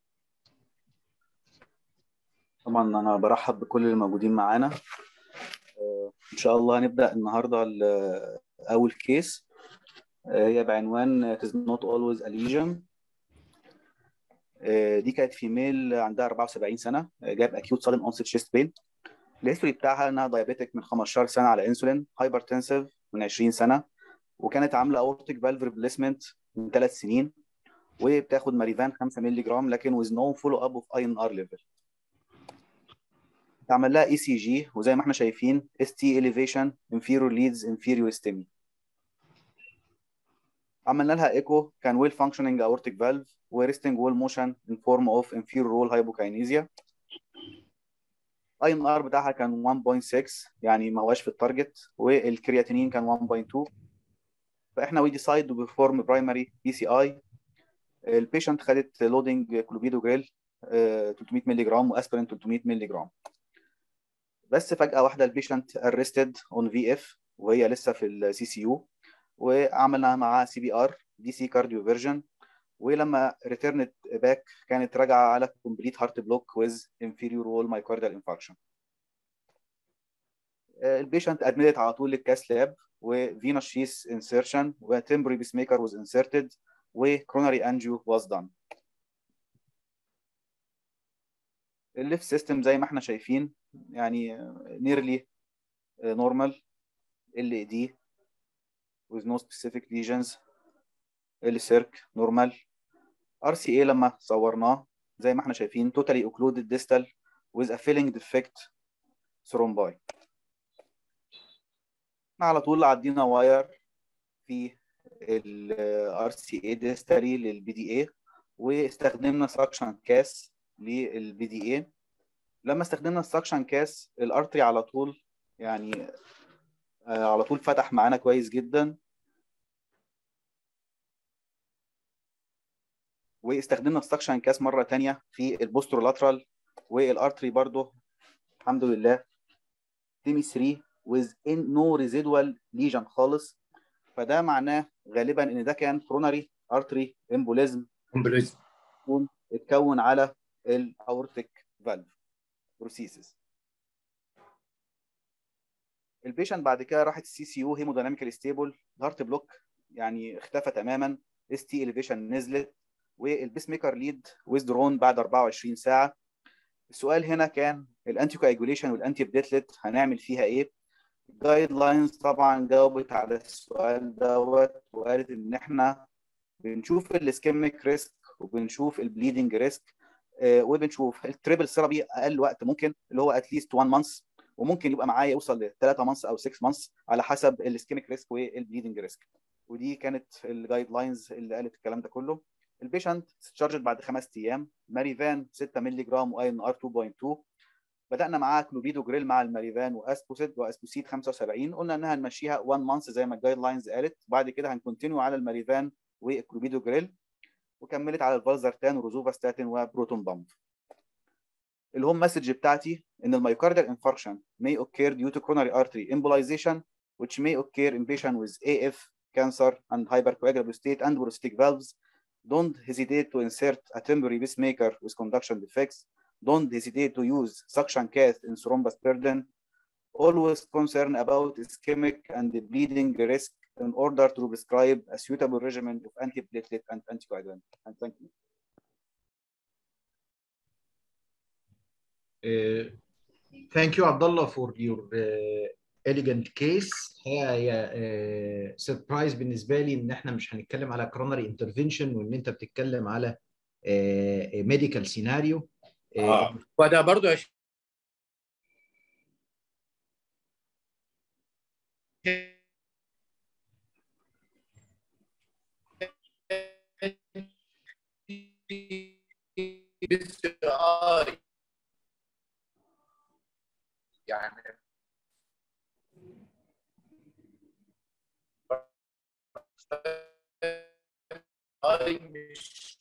طبعا انا برحب بكل الموجودين معانا آه، ان شاء الله هنبدا النهارده ال- اول كيس آه، هي بعنوان it is not always a lesion آه، دي كانت فيميل عندها 74 سنه آه، جاب acute sudden onset chest pain الهيستوري بتاعها انها دايابيتك من 15 سنه على انسولين هايبرتنسيف من 20 سنه وكانت عامله اورتيك فالف ريبليسمنت من ثلاث سنين وبتاخد ماريفان 5 مللي جرام لكن with no follow up of INR level اتعمل لها اي سي جي وزي ما احنا شايفين اس تي elevation inferior leads inferior STEMI عملنا لها ايكو كان ويل functioning aortic valve وريستنج وول موشن in form of inferior roll hypokinesia اي ان ار بتاعها كان 1.6 يعني ما هواش في التارجت والكرياتينين كان 1.2 فاحنا وي ديسايد تو بيرفورم برايمري بي سي اي البيشنت خدت لودنج كلوبيدوجريل 300 مللي جرام واسبرين 300 مللي جرام بس فجاه واحده البيشنت ارستد اون في اف وهي لسه في السي سي يو وعملنا معاها سي بي ار دي سي كارديو فيرجن ولما ريتيرنت باك كانت راجعه على كومبليت هارت بلوك ويز انفيريور وول مايكارديال انفاركشن البيشنت ادميتد على طول للكاس لاب وفينوس شيس انسيرشن وتمبري بيس ميكر واز انسيرتد وكروناري انجيو واز دان الليفت سيستم زي ما احنا شايفين يعني نيرلي نورمال ال دي with no specific lesions ال سيرك نورمال ار سي اي لما صورناه زي ما احنا شايفين totally occluded distal with a filling defect thrombi احنا على طول عدينا واير في الار سي اي ديستالي للبي دي اي واستخدمنا سكشن كاس للبي دي اي لما استخدمنا السكشن كاس الارتري على طول يعني آه، على طول فتح معانا كويس جدا واستخدمنا السكشن كاس مره تانية في البوسترولاترال والارتري برضو الحمد لله تيمي 3 with in no residual lesion خالص فده معناه غالبا ان ده كان coronary artery embolism كومبليز اتكون على الاورتيك فالف بروسيسز البيشنت بعد كده راحت السي سي يو هيمودايناميكال ستيبل الهارت بلوك يعني اختفى تماما اس تي اليفيشن نزلت والبيس ميكر ليد ويزدرون بعد 24 ساعه السؤال هنا كان الانتي كواجوليشن والانتي بليتلت هنعمل فيها ايه الجايد لاينز طبعا جاوبت على السؤال دوت وقالت ان احنا بنشوف الاسكيميك ريسك وبنشوف البليدنج ريسك وبنشوف التريبل ثيرابي اقل وقت ممكن اللي هو اتليست 1 مانث وممكن يبقى معايا يوصل ل 3 مانث او 6 مانث على حسب الاسكيميك ريسك والبليدنج ريسك ودي كانت الجايد لاينز اللي قالت الكلام ده كله البيشنت اتشارجت بعد خمس ايام ماريفان 6 مللي جرام واي ان ار 2.2 بدانا معاها كلوبيدو جريل مع الماريفان واسبوسيد واسبوسيد 75 قلنا انها نمشيها 1 مانث زي ما الجايد لاينز قالت بعد كده هنكونتينيو على الماريفان والكلوبيدوجريل وكملت على الفالزرتان وروزوفاستاتين وبروتون بامب الهوم مسج بتاعتي ان الميوكاردال انفاركشن may occur due to coronary artery embolization which may occur in patient with AF cancer and hypercoagulable state and prosthetic valves don't hesitate to insert a temporary pacemaker with conduction defects don't hesitate to use suction cath in thrombus burden always concern about ischemic and bleeding risk in order to prescribe a suitable regimen of antiplatelet and anticoagulant and thank you Uh, thank you Abdullah for your uh, elegant case هي سربرايز بالنسبه لي ان احنا مش هنتكلم على كرونري انترفنشن وان انت بتتكلم على ميديكال سيناريو اه وده برضو يا ش... بس آه يعني آه مش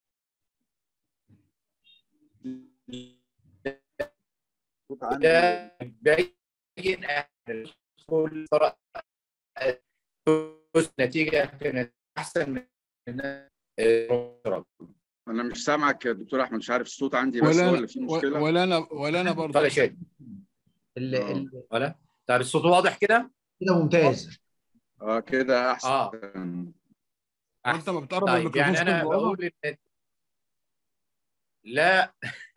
ده باين كل فرق نتيجه كانت احسن من انا مش سامعك يا دكتور احمد مش عارف الصوت عندي بس ولا هو أنا اللي فيه مشكله ولا انا ولا انا برضه ولا شيء ال- آه. ال- ولا طب الصوت واضح كده؟ كده ممتاز اه كده احسن اه وانت ما بتقرب طيب الميكروفون يعني انا صوتك واضح؟ بقول ان لا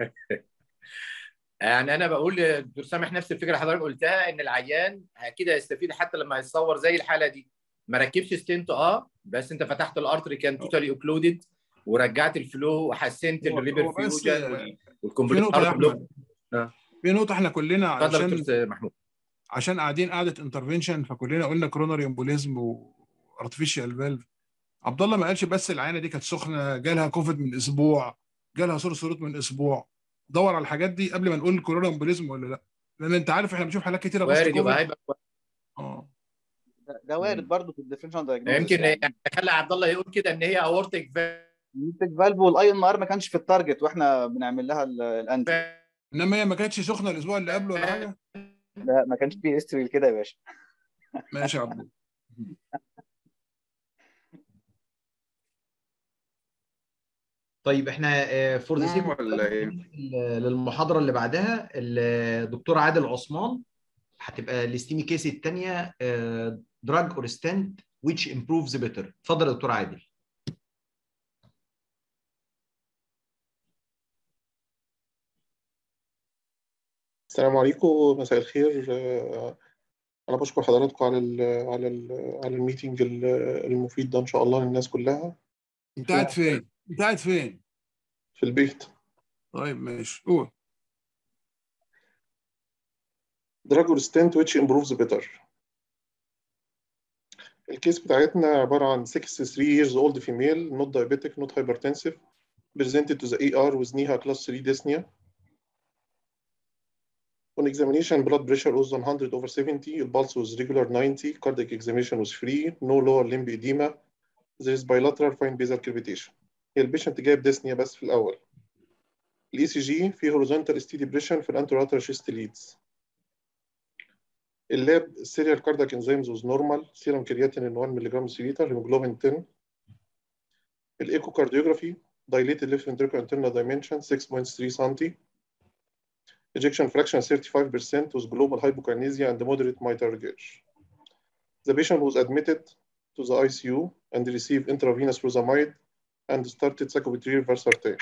يعني انا بقول للدكتور سامح نفس الفكره اللي حضرتك قلتها ان العيان اكيد هيستفيد حتى لما هيتصور زي الحاله دي ما ركبش ستنت اه بس انت فتحت الارتري كان توتالي اوكلودد ورجعت الفلو وحسنت هو- الليفر هو بس فيوجن في والكومبليت نقطة يا ارت بلوك أحمد في نقطة احنا كلنا اتفضل يا علشان دكتور محمود عشان قاعدين قعدة انترفنشن فكلنا قلنا كرونري امبوليزم وارتفيشال فالف عبد الله ما قالش بس العيانة دي كانت سخنة جالها كوفيد من اسبوع جالها صور صورت من اسبوع دور على الحاجات دي قبل ما نقول كورونا امبوليزم ولا لا لان انت عارف احنا بنشوف حالات كتيرة بوست وارد يبقى كوفيد هيبقى اه ده, ده وارد برضه في الديفرنشال دايجنوستس يمكن يعني يعني خلى عبد الله يقول كده ان هي اورتيك الميوتك فالف والاي ان ار ما كانش في التارجت واحنا بنعمل لها ال- الانتي انما هي ما كانتش سخنة الاسبوع اللي قبله ولا حاجة لا ما كانش فيه هيستوري كده يا باشا ماشي يا عبد الله طيب احنا فور ذا سيك ولا ايه؟ للمحاضره اللي بعدها الدكتور عادل عثمان هتبقى الاستيمي كيس الثانيه دراج اور ستنت which improves better اتفضل يا دكتور عادل السلام عليكم مساء الخير آه، أنا بشكر حضراتكم على ال على ال على الميتنج ال- المفيد ده إن شاء الله للناس كلها انت قاعد فين؟ انت قاعد فين؟ في البيت. طيب ماشي قول Drug or stent which improves better. الكيس بتاعتنا عبارة عن 63 years old female not diabetic not hypertensive presented to the ER with NIHA class 3 dyspnea. On examination, blood pressure was 100 over 70, the pulse was regular 90, cardiac examination was free, no lower limb edema, there is bilateral fine basal crepitation. هي البيشنت جايب ديسنيا بس في الأول. الاي سي جي فيه horizontal ST depression في الانتراتر شيست ليدز. اللاب السيريال كاردياك انزيمز was normal, سيرم كرياتين 1 ملغ لتر, هيموجلوبين 10. الايكو كارديوجرافي dilated left ventricular internal dimension 6.3 سم. ejection fraction 35% with global hypokinesia and moderate mitral regurg. The patient was admitted to the ICU and received intravenous furosemide and started sacubitril valsartan.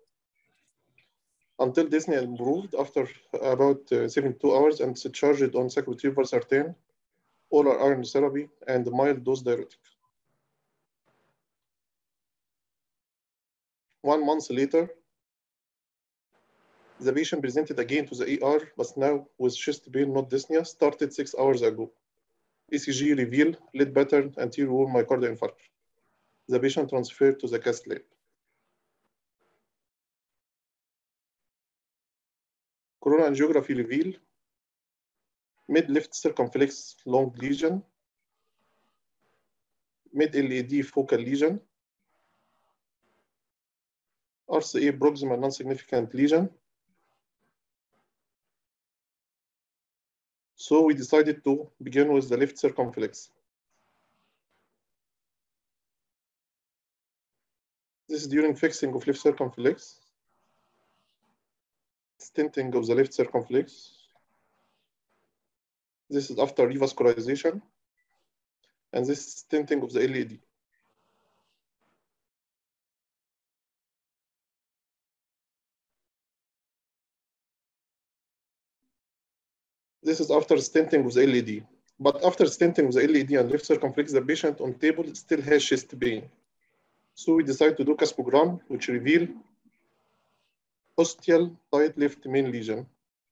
Until dyspnea improved after about uh, 72 hours and discharged on sacubitril valsartan, oral iron therapy, and mild dose diuretic. One month later, the patient presented again to the ER, but now with chest pain, not dyspnea, started six hours ago. ECG reveal lead pattern anterior wall myocardial infarction. The patient transferred to the CAST lab. Coronal angiography reveal mid left circumflex long lesion, mid LED focal lesion, RCA proximal non-significant lesion. So we decided to begin with the left circumflex. This is during fixing of left circumflex, stenting of the left circumflex. This is after revascularization, and this is stenting of the LED. This is after stenting with LED. But after stenting with LED and left circumflex, the patient on table still has chest pain. So we decided to do caspogram, which reveal ostial tight left main lesion.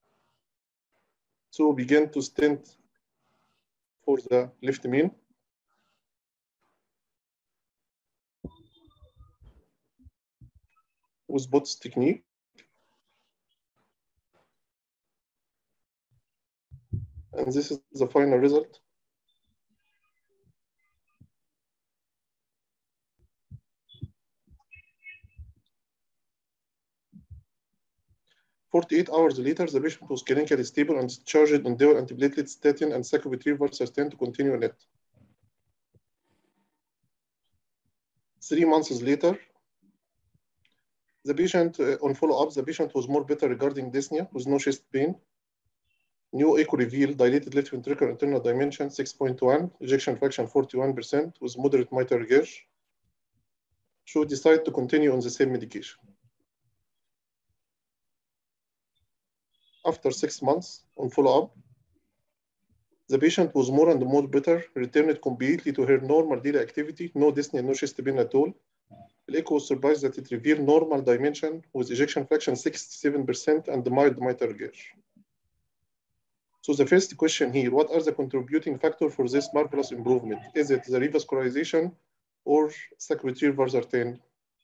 So we begin to stent for the left main. With Bot's technique. And this is the final result. Forty-eight hours later, the patient was clinically stable and discharged on dual antiplatelet statin and sacubitril valsartan to continue on it. Three months later, the patient, uh, on follow-up, the patient was more better regarding dyspnea with no chest pain. New echo reveal dilated left ventricular internal dimension 6.1, ejection fraction 41% with moderate mitral regurg. Should decide to continue on the same medication. After six months on follow-up, the patient was more and more better, returned completely to her normal daily activity, no dyspnea, no chest pain at all. The echo was surprised that it revealed normal dimension with ejection fraction 67% and mild mitral regurg. So the first question here, what are the contributing factors for this marvelous improvement? Is it the revascularization or sacubitril valsartan?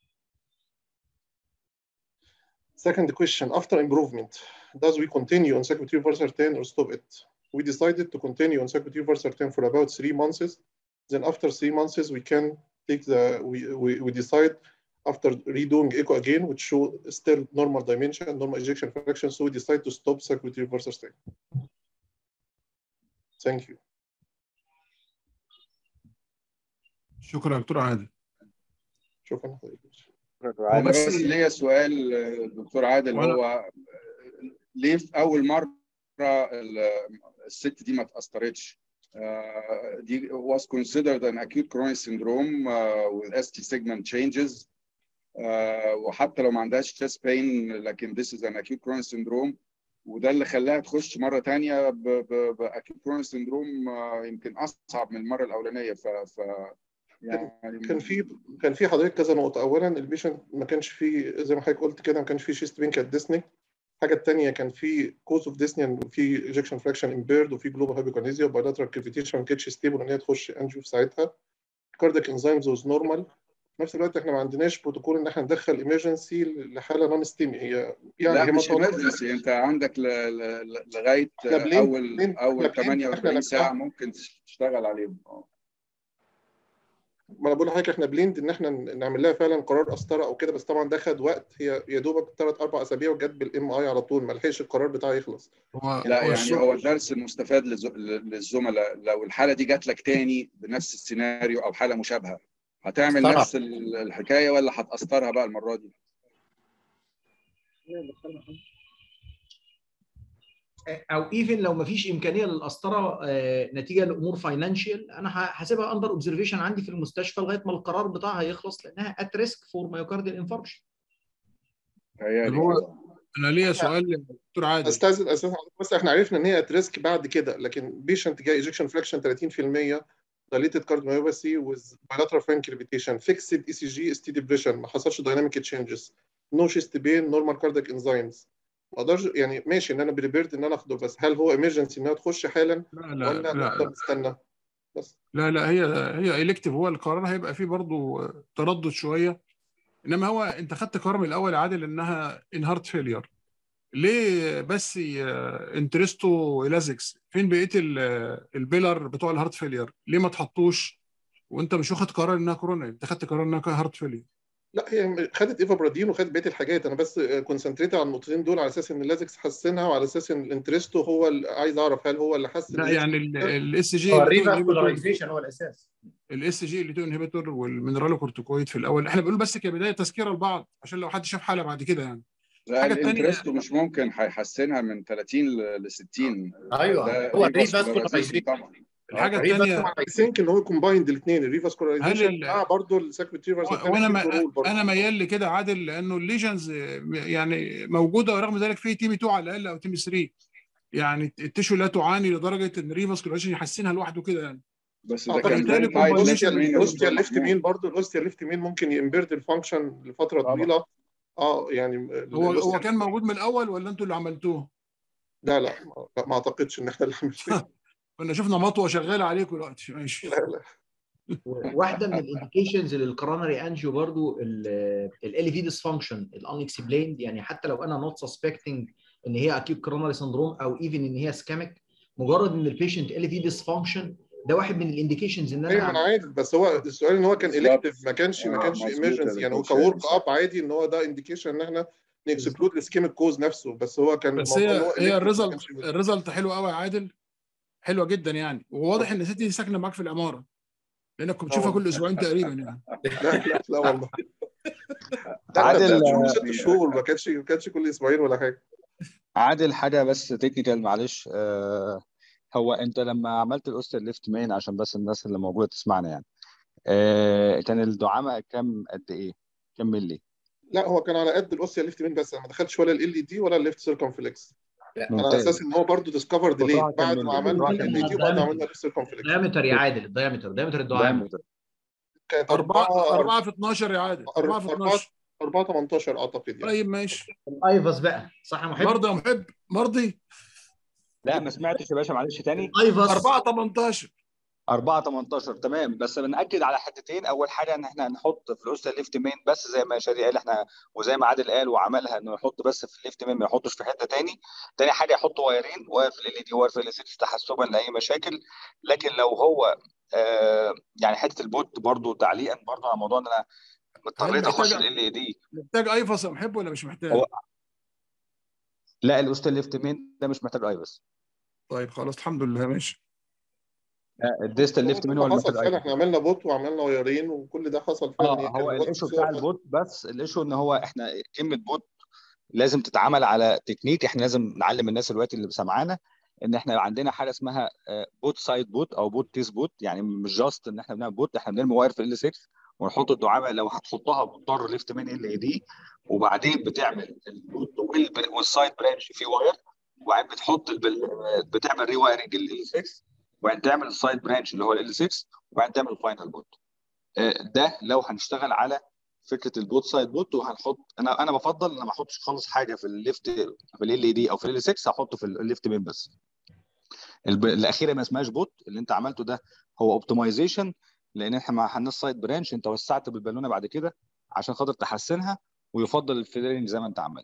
Second question, after improvement, does we continue on sacubitril valsartan or stop it? We decided to continue on sacubitril valsartan for about three months. Then after three months, we can take the, we, we, we decide after redoing echo again, which show still normal dimension, normal ejection fraction. So we decide to stop sacubitril valsartan. Thank you. شكرا دكتور عادل شكرا حضرتك. انا بس ليا سؤال آه، دكتور عادل وأنا- هو ليه في اول مره ال- الست دي ما اتاثرتش آه، دي was considered an acute chronic syndrome uh, with ST segment changes آه، وحتى لو ما عندهاش chest pain لكن this is an acute chronic syndrome وده اللي خلاها تخش مره تانية ب ب- ب acute chronic syndrome آه، يمكن اصعب من المره الاولانيه ف, ف يعني كان في كان في حضرتك كذا نقطة، أولاً البيشنت ما كانش فيه زي ما حضرتك قلت كده ما كانش فيه شيست بين كانت ديسني. الحاجة التانية كان في كوز اوف ديسني وفي ايجكشن فراكشن امبيرد وفي جلوبال هايبوكانيزيا وبايلاترال كريفيتيشن ما كانتش ستيبل ان هي تخش انجيو في ساعتها. كاردياك انزيمز واز نورمال. في نفس الوقت احنا ما عندناش بروتوكول ان احنا ندخل ايمرجنسي لحالة نون ستيمي هي لا يعني مش هيماتوما. emergency انت عندك ل... ل... لغايه احنا بلين- اول بلين- اول احنا بلين- احنا 48 لما- ساعه ممكن تشتغل عليهم اه ما انا بقول لحضرتك احنا بليند ان احنا نعمل لها فعلا قرار قسطره او كده بس طبعا ده خد وقت هي يا دوبك ثلاث اربع اسابيع وجت بالام اي على طول ما لحقش القرار بتاعه يخلص هو لا هو يعني السؤال- هو الدرس المستفاد للز... للزملاء لو الحاله دي جات لك تاني بنفس السيناريو او حاله مشابهه هتعمل طبعا. نفس ال- الحكايه ولا هتقسطرها بقى المره دي؟ او ايفن لو ما فيش امكانيه للقسطره آه، نتيجه لامور فاينانشال انا ه- هسيبها اندر اوبزرفيشن عندي في المستشفى لغايه ما القرار بتاعها يخلص لانها ات ريسك فور مايوكارديال انفاركشن تهيألي هو- كده. انا ليا سؤال للدكتور عادل استاذن استاذن حضرتك بس احنا عرفنا ان هي ات ريسك بعد كده لكن بيشنت جاي ايجكشن فراكشن 30% dilated cardiomyopathy with bilateral fine crepitation fixed ECG ST depression ما حصلش dynamic changes no chest pain normal cardiac enzymes ما اقدرش يعني ماشي ان انا بريبيرد ان انا اخده بس هل هو emergency انها تخش حالا لا لا ولا نقدر لا نستنى بس لا لا هي هي الكتيف هو القرار هيبقى فيه برضو تردد شويه انما هو انت خدت قرار من الاول يا عادل انها ان هارت فيلير ليه بس انترستو الازكس فين بقيه ال- البيلر بتوع الهارت فيلير ليه ما تحطوش وانت مش واخد قرار انها كورونا انت خدت قرار انها هارت فيلير لا هي خدت ايفابرادين وخدت بقيه الحاجات انا بس كونسنتريت على النقطتين دول على اساس ان اللازكس حسنها وعلى اساس ان الانترستو هو اللي عايز اعرف هل هو اللي حسن لا يعني الاس جي هو الريفاسكولارايزيشن هو الاساس الاس جي اللي تو انهبيتور والمينرالوكورتيكويد في الاول احنا بنقول بس كبدايه تذكره لبعض عشان لو حد شاف حاله بعد كده يعني الحاجه الثانيه مش ممكن هيحسنها من 30 ل 60 ايوه هو الريفاسكولارايزيشن طبعا الحاجه الثانيه اي ثينك ان هو كومبايند الاثنين الريفاسكولارايزيشن مع برضه السكريت ريفرس وانا ما انا ميال لكده عادل لانه الليجنز يعني موجوده ورغم ذلك في تيم 2 على الاقل او تيم 3 يعني التشو لا تعاني لدرجه ان الريفاسكولارايزيشن يحسنها لوحده كده يعني بس ده كان الاوستيا ليفت مين برضه الاوستيا ليفت مين ممكن يمبرد الفانكشن لفتره طويله اه يعني هو هو كان موجود من الاول ولا انتوا اللي عملتوه؟ لا لا ما اعتقدش ان احنا اللي عملناه كنا شفنا مطوه شغاله عليكم دلوقتي ماشي لا لا واحده من الانديكيشنز للكورونري انجيو برضو ال في ديسفانكشن الان اكسبليند يعني حتى لو انا نوت سسبكتنج ان هي اكيد كورونري سندروم او ايفن ان هي سكاميك مجرد ان البيشنت ال في ديسفانكشن ده واحد من الانديكيشنز ان ايوه انا عارف بس هو السؤال ان هو كان الكتيف ما كانش ما كانش ايمرجنسي يعني هو كورك اب عادي ان هو ده انديكيشن ان احنا نكسكلود السكيميك كوز نفسه بس هو كان بس هي هي الريزلت الريزلت حلو قوي يا عادل حلوه جدا يعني وواضح ان ستي ساكنه معاك في العماره لانك بتشوفها كل اسبوعين تقريبا يعني لا لا لا والله عادل ست شهور ما كانش ما كانش كل اسبوعين ولا حاجه عادل حاجه بس تكنيكال معلش آه هو انت لما عملت الاوستر ليفت مين عشان بس الناس اللي موجوده تسمعنا يعني آه كان الدعامه كام قد ايه؟ كام ملي؟ لا هو كان على قد الاوستيا ليفت مين بس ما دخلش ولا ال اي دي ولا الليفت سيركمفلكس على اساس ان هو برضه ديسكفرد ليه بعد ما عملنا ال اي دي وبعد ما عملنا الليفت سيركمفلكس الدايمتر يا عادل الدايمتر دايمتر الدعامه كانت 4 4 في 12 يا عادل 4 في 12 4 18 اعتقد يعني طيب ماشي الايفاس بقى صح يا محب مرضي يا محب مرضي لا ما سمعتش يا باشا معلش تاني ايفاس 4 18 4 18 تمام بس بنأكد على حتتين اول حاجه ان احنا هنحط في الاوستر ليفت مين بس زي ما شادي قال احنا وزي ما عادل قال وعملها انه يحط بس في الليفت مين ما يحطش في حته تاني تاني حاجه يحط وايرين واير في ال دي واير في ال 6 تحسبا لاي مشاكل لكن لو هو آه يعني حته البوت برضو تعليقا برضو على موضوع ان انا اضطريت اخش ال ال دي محتاج ايفاس يا محب ولا مش محتاج؟ هو لا الاوستر ليفت مين ده مش محتاج ايفاس طيب خلاص الحمد لله ماشي الديستال ليفت مين هو اللي حصل فعلا احنا عملنا بوت وعملنا وايرين وكل ده حصل فعلا اه هو الايشو بتاع البوت بس الايشو ان هو احنا كلمه بوت لازم تتعامل على تكنيك احنا لازم نعلم الناس دلوقتي اللي سامعانا ان احنا عندنا حاجه اسمها بوت سايد بوت او بوت تيس بوت يعني مش جاست ان احنا بنعمل بوت احنا بنرمي واير في ال 6 ونحط الدعامه لو هتحطها مضطر ليفت من ال اي دي وبعدين بتعمل البوت والسايد برانش في واير وبعدين بتحط البل... بتعمل ري وايرنج ال 6 وبعدين تعمل السايد برانش اللي هو ال 6 وبعدين تعمل الفاينل بوت ده لو هنشتغل على فكره البوت سايد بوت وهنحط انا انا بفضل ان ما احطش خالص حاجه في الليفت في ال اي دي او في ال 6 هحطه في الليفت مين بس الب... الاخيره ما اسمهاش بوت اللي انت عملته ده هو اوبتمايزيشن لان احنا ما عندناش سايد برانش انت وسعت بالبالونه بعد كده عشان خاطر تحسنها ويفضل الفيلرنج زي ما انت عملت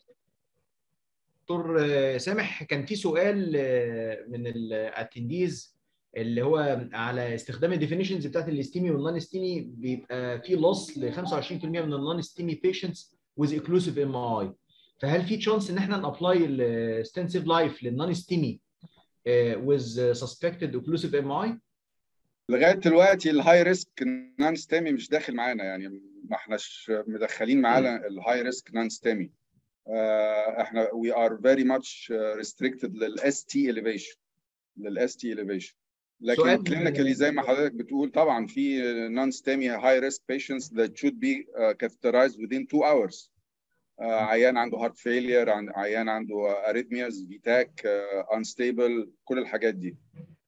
دكتور سامح كان في سؤال من الاتنديز اللي هو على استخدام الديفينيشنز بتاعت الاستيمي والنون استيمي بيبقى في لوس ل 25% من النون استيمي بيشنتس ويز اكلوسيف ام اي فهل في تشانس ان احنا نابلاي الستنسيف لايف للنون استيمي ويز سسبكتد اوكلوسيف ام اي لغايه دلوقتي الهاي ريسك نان ستامي مش داخل معانا يعني ما احناش مدخلين معانا الهاي ريسك نان ستامي احنا وي ار فيري ماتش ريستريكتد للاس تي اليفيشن للاس تي اليفيشن لكن كلينيكالي زي ما حضرتك بتقول طبعا في نون ستامي هاي ريسك patients that should be uh, catheterized within two hours uh, عيان عنده هارت فيلير عيان عنده اريثمياز فيتاك انستيبل كل الحاجات دي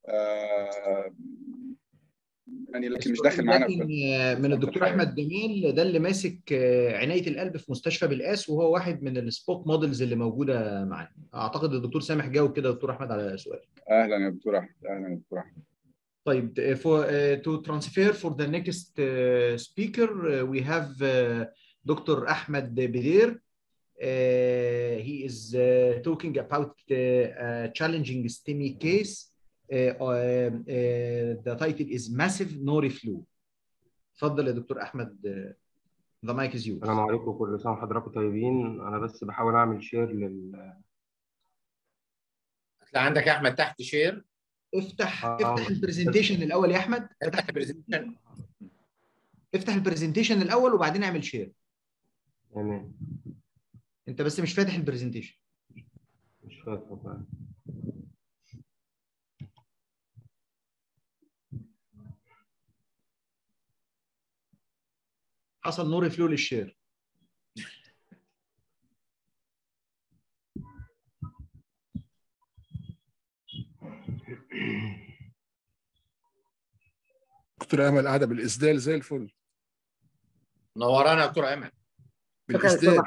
uh, يعني لكن مش داخل معانا من الدكتور احمد جميل ده اللي ماسك عنايه القلب في مستشفى بالقاس وهو واحد من السبوك مودلز اللي موجوده معانا اعتقد الدكتور سامح جاوب كده دكتور احمد على سؤال اهلا يا دكتور احمد اهلا يا دكتور احمد طيب for uh, to transfer for the next uh, speaker uh, we have uh, Dr. Ahmed Bidir uh, he is uh, talking about uh, a challenging STEMI case Uh, uh, uh, the title is massive nori flu اتفضل يا دكتور احمد The mic is yours. السلام عليكم كل سنة وحضراتكم طيبين أنا بس بحاول أعمل شير لل هتلاقي عندك يا احمد تحت شير افتح آه. افتح البرزنتيشن الاول يا احمد افتح البرزنتيشن افتح البرزنتيشن الاول وبعدين اعمل شير تمام انت بس مش فاتح البرزنتيشن مش فاكر بقى. حصل نور فلو للشير دكتور امل قاعده بالاسدال زي الفل نورانا يا دكتور امل بالاسدال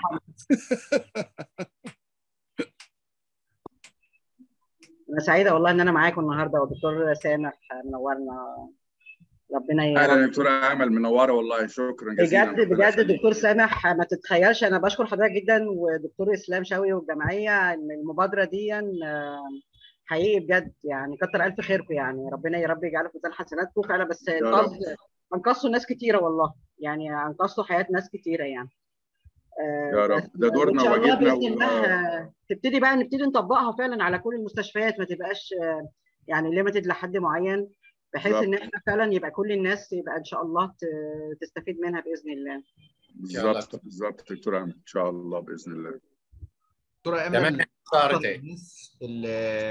انا سعيده والله ان انا معاكم النهارده والدكتور سامح منورنا ربنا اهلا يا يرحمه دكتوره امل منوره والله شكرا جزيلا بجد بجد دكتور سامح ما تتخيلش انا بشكر حضرتك جدا ودكتور اسلام شوقي والجمعيه ان المبادره دي آه، حقيقي بجد يعني كتر الف خيركم يعني ربنا يا رب يجعله في ميزان حسناتكم فعلا بس رب. انقاذ انقذتوا ناس كتيره والله يعني انقذتوا حياه ناس كتيره يعني آه، يا رب بس ده دورنا وان شاء الله وواجبنا باذن و- الله آه، تبتدي بقى نبتدي نطبقها فعلا على كل المستشفيات ما تبقاش آه، يعني ليميتد لحد معين بحيث ان بالظبط. احنا فعلا يبقى كل الناس يبقى ان شاء الله ت- تستفيد منها باذن الله بالظبط بالظبط دكتوره امل ان شاء الله باذن الله دكتوره تمام امل صارت أكتر ايه الناس اللي,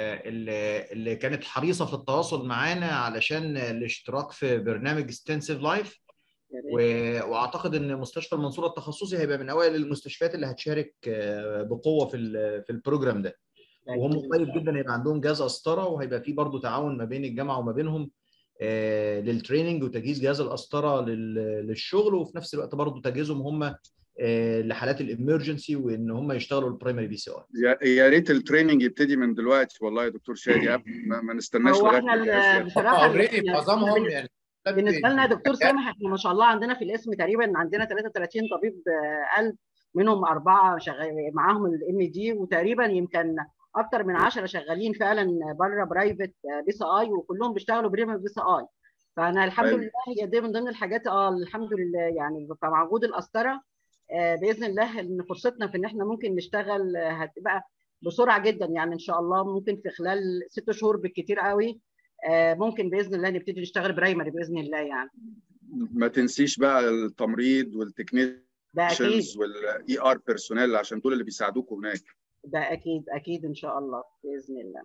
اللي اللي كانت حريصه في التواصل معانا علشان الاشتراك في برنامج ستنسيف لايف يا ريت. واعتقد ان مستشفى المنصوره التخصصي هيبقى من اوائل المستشفيات اللي هتشارك آه، بقوه في ال- في البروجرام ده وهم أكيد. قريب جدا هيبقى عندهم جهاز قسطره وهيبقى في برضه تعاون ما بين الجامعه وما بينهم آه، للتريننج وتجهيز جهاز القسطره لل- للشغل وفي نفس الوقت برضه تجهيزهم هم آه، لحالات الامرجنسي وان هم يشتغلوا البرايمري بي سي اي يا يا ريت التريننج يبتدي من دلوقتي والله يا دكتور شادي قبل ما, ما نستناش هو لغايه احنا ما ال- يبقى في- بصراحه اوريدي إحنا- معظمهم يعني بالنسبه لنا يا دكتور سامح احنا ما شاء الله عندنا في الاسم تقريبا عندنا 33 طبيب آه، قلب منهم اربعه شغال معاهم الام دي وتقريبا يمكن اكتر من 10 شغالين فعلا بره برايفت بي سي اي وكلهم بيشتغلوا بريمر بي سي اي فانا الحمد أيوة. لله هي دي من ضمن الحاجات اه الحمد لله يعني مع وجود القسطره آه، باذن الله ان فرصتنا في ان احنا ممكن نشتغل آه، هتبقى بسرعه جدا يعني ان شاء الله ممكن في خلال ست شهور بالكتير قوي آه، ممكن باذن الله نبتدي نشتغل برايمري باذن الله يعني ما تنسيش بقى التمريض والتكنيشنز ده اكيد والاي ار بيرسونيل عشان دول اللي بيساعدوكم هناك ده اكيد اكيد ان شاء الله باذن الله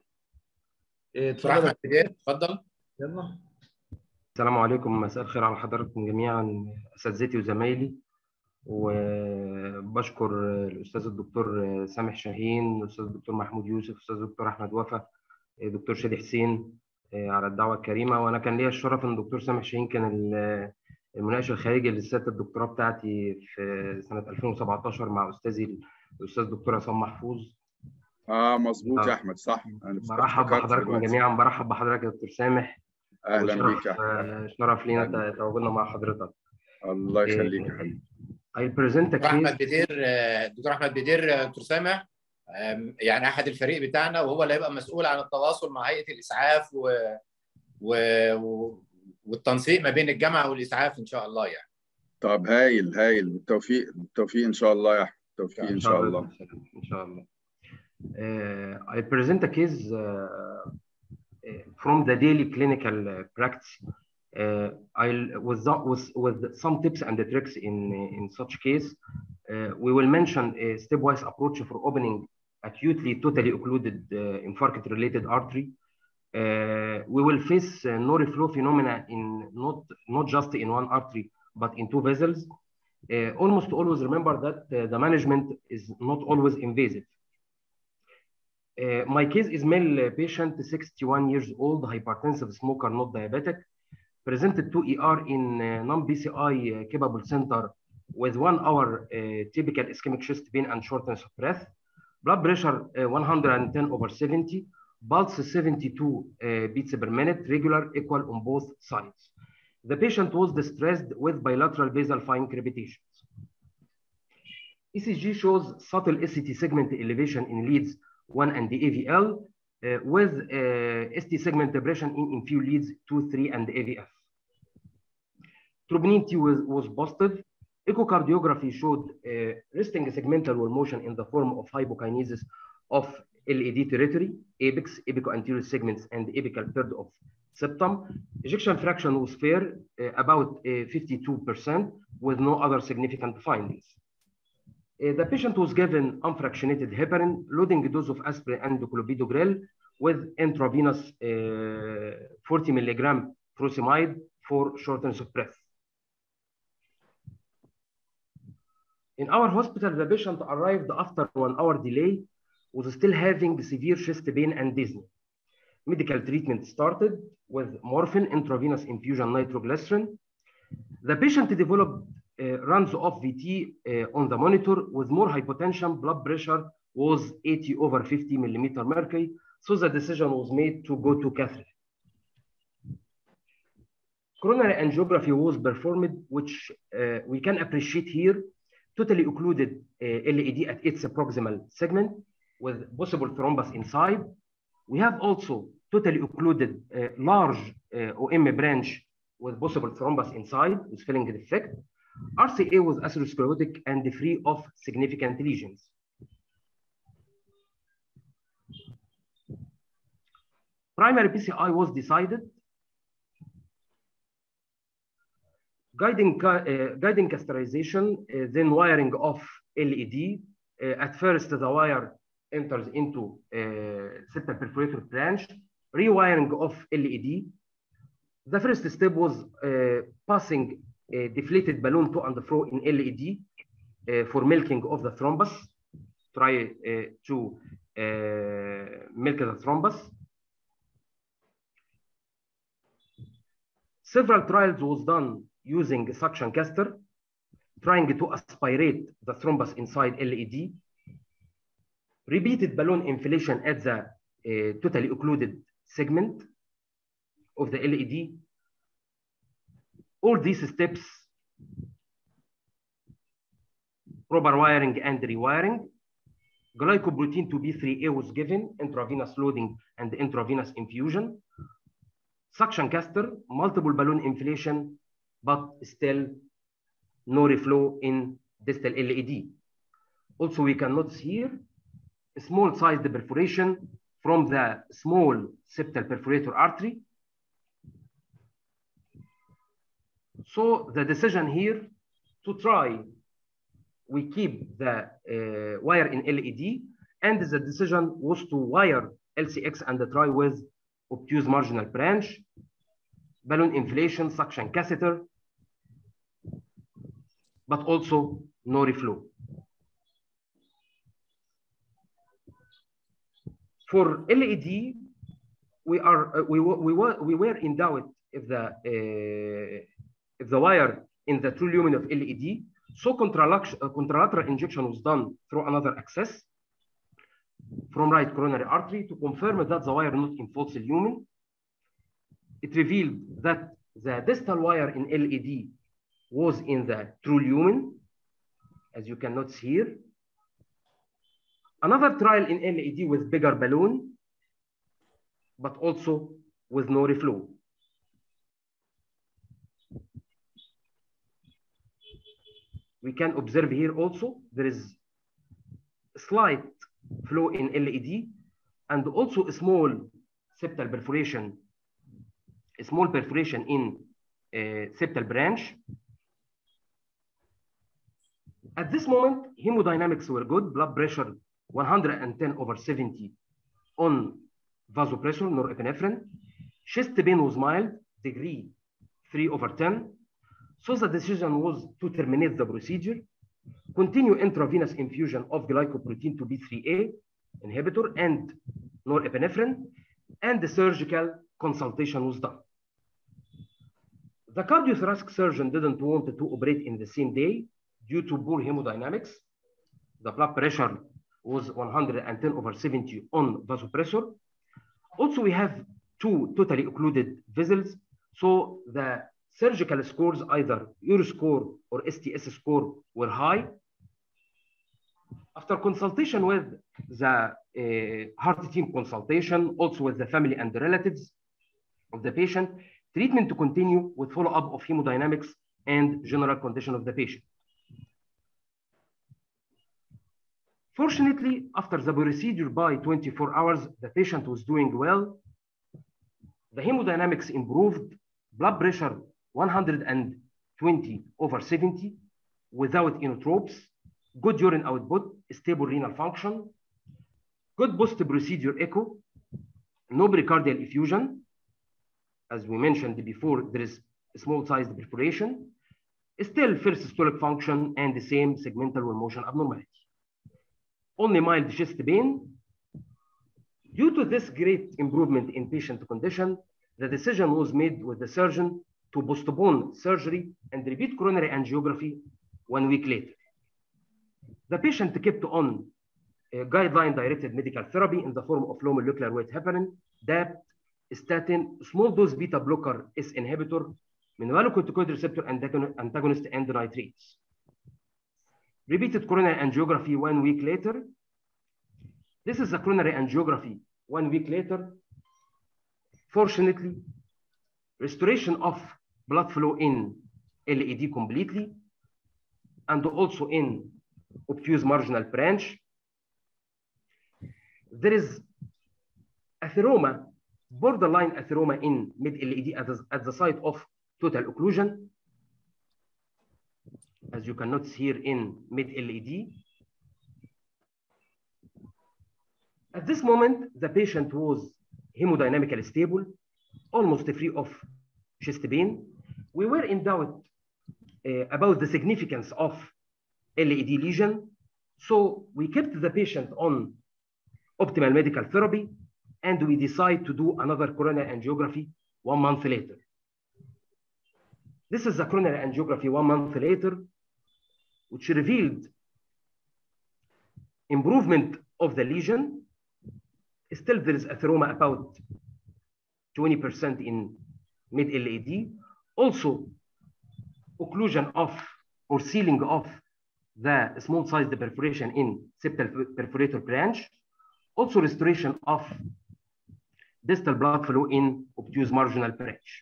آه، دكتور اتفضل احمد بدير اتفضل يلا السلام عليكم مساء الخير على حضراتكم جميعا اساتذتي وزمايلي وبشكر الاستاذ الدكتور سامح شاهين الاستاذ الدكتور محمود يوسف الاستاذ الدكتور احمد وفا دكتور شادي حسين على الدعوه الكريمه وانا كان ليا الشرف ان الدكتور سامح شاهين كان ال- المناقش الخارجي لرساله الدكتوراه بتاعتي في سنه 2017 مع استاذي الاستاذ دكتور عصام محفوظ اه مظبوط آه. يا احمد صح انا برحب افتكرت بحضراتكم دلوقتي. جميعا برحب بحضرتك يا دكتور سامح اهلا وشرف- بيك يا احمد آه، شرف لينا تواجدنا مع حضرتك الله يخليك يا حبيبي I present a دكتور احمد case بدير آه، دكتور احمد بدير آه، دكتور سامح آم، يعني احد الفريق بتاعنا وهو اللي هيبقى مسؤول عن التواصل مع هيئه الاسعاف و... و... و... والتنسيق ما بين الجامعه والاسعاف ان شاء الله يعني طب هايل هايل بالتوفيق بالتوفيق ان شاء الله يا احمد بالتوفيق ان شاء الله إن شاء الله. Uh, I present a case uh, uh, from the daily clinical uh, practice. Uh, I'll, with, the, with, with some tips and the tricks in, in such case, uh, we will mention a stepwise approach for opening acutely totally occluded uh, infarct-related artery. Uh, we will face uh, no reflow phenomena in not, not just in one artery, but in two vessels. Uh, almost always remember that uh, the management is not always invasive. Uh, my case is male uh, patient, 61 years old, hypertensive smoker, not diabetic, presented to ER in uh, non-BCI uh, capable center with one hour uh, typical ischemic chest pain and shortness of breath, blood pressure uh, 110 over 70, pulse 72 uh, beats per minute, regular equal on both sides. The patient was distressed with bilateral basal fine crepitations. ECG shows subtle SCT segment elevation in leads 1 and the AVL uh, with uh, ST segment depression in, in few leads 2, 3, and AVF. Troponin T was, was positive. Echocardiography showed uh, resting segmental wall motion in the form of hypokinesis of LED territory, apex, apico-anterior segments, and apical third of septum. Ejection fraction was fair, uh, about uh, 52%, with no other significant findings. Uh, the patient was given unfractionated heparin, loading dose of aspirin and clopidogrel with intravenous uh, 40 milligram furosemide for shortness of breath. In our hospital, the patient arrived after one hour delay, was still having severe chest pain and dizziness. Medical treatment started with morphine, intravenous infusion, nitroglycerin. The patient developed uh, runs of VT uh, on the monitor with more hypotension, blood pressure was 80 over 50 millimeter mercury. So the decision was made to go to catheter. Coronary angiography was performed, which uh, we can appreciate here, totally occluded LED at its proximal segment with possible thrombus inside. We have also totally occluded large OM branch with possible thrombus inside with filling defect. RCA was atherosclerotic and free of significant lesions. Primary PCI was decided. Guiding, uh, guiding catheterization, uh, then wiring of LED. Uh, at first, the wire enters into septal perforator branch, rewiring of LED. The first step was passing a deflated balloon to and fro in LED uh, for milking of the thrombus. Try uh, to uh, milk the thrombus. Several trials was done using suction caster, trying to aspirate the thrombus inside LED. Repeated balloon inflation at the totally occluded segment of the LED all these steps, proper wiring and rewiring, glycoprotein to B3A was given, intravenous loading and intravenous infusion, suction caster, multiple balloon inflation, but still no reflow in distal LED. Also, we can notice here a small sized perforation from the small septal perforator artery So the decision here to try, we keep the uh, wire in LED, and the decision was to wire LCX and try with obtuse marginal branch, balloon inflation, suction catheter, but also no reflow. For LED, we are uh, we, we, were, we were in doubt if the uh, if the wire in the true lumen of LED. So contralateral injection was done through another access from right coronary artery to confirm that the wire not in false lumen. It revealed that the distal wire in LED was in the true lumen, as you can notice here. Another trial in LED with bigger balloon, but also with no reflow. we can observe here also there is a slight flow in LED and also a small septal perforation, a small perforation in uh, septal branch. At this moment, hemodynamics were good, blood pressure 110 over 70 on vasopressor, norepinephrine. Chest pain was mild, degree 3 over 10. So the decision was to terminate the procedure, continue intravenous infusion of glycoprotein to B3A inhibitor and norepinephrine, and the surgical consultation was done. The cardiothoracic surgeon didn't want to operate in the same day due to poor hemodynamics. The blood pressure was 110 over 70 on vasopressor. Also, we have two totally occluded vessels. So the surgical scores, either Euroscore or STS score, were high. After consultation with the uh, heart team consultation, also with the family and the relatives of the patient, treatment to continue with follow-up of hemodynamics and general condition of the patient. Fortunately, after the procedure by 24 hours, the patient was doing well. The hemodynamics improved, blood pressure 120 over 70 without inotropes, good urine output, stable renal function, good post-procedure echo, no pericardial effusion. As we mentioned before, there is a small-sized perforation, still first systolic function and the same segmental wall motion abnormality. Only mild chest pain. Due to this great improvement in patient condition, the decision was made with the surgeon to postpone surgery and repeat coronary angiography one week later. The patient kept on uh, guideline-directed medical therapy in the form of low molecular weight heparin, DAPT, statin, small dose beta blocker S inhibitor, mineralocorticoid receptor antagonist, and nitrates. Repeated coronary angiography one week later. This is a coronary angiography one week later. Fortunately, restoration of blood flow in LED completely and also in obtuse marginal branch. There is atheroma, borderline atheroma in mid-LED at, the- at the site of total occlusion. As you can notice here in mid-LED. At this moment, the patient was hemodynamically stable, almost free of chest pain. We were in doubt uh, about the significance of LED lesion. So we kept the patient on optimal medical therapy and we decide to do another coronary angiography one month later. This is a coronary angiography one month later, which revealed improvement of the lesion. Still, there is atheroma about 20% in mid LED. Also, occlusion of or sealing of the small sized perforation in septal perforator branch. Also, restoration of distal blood flow in obtuse marginal branch.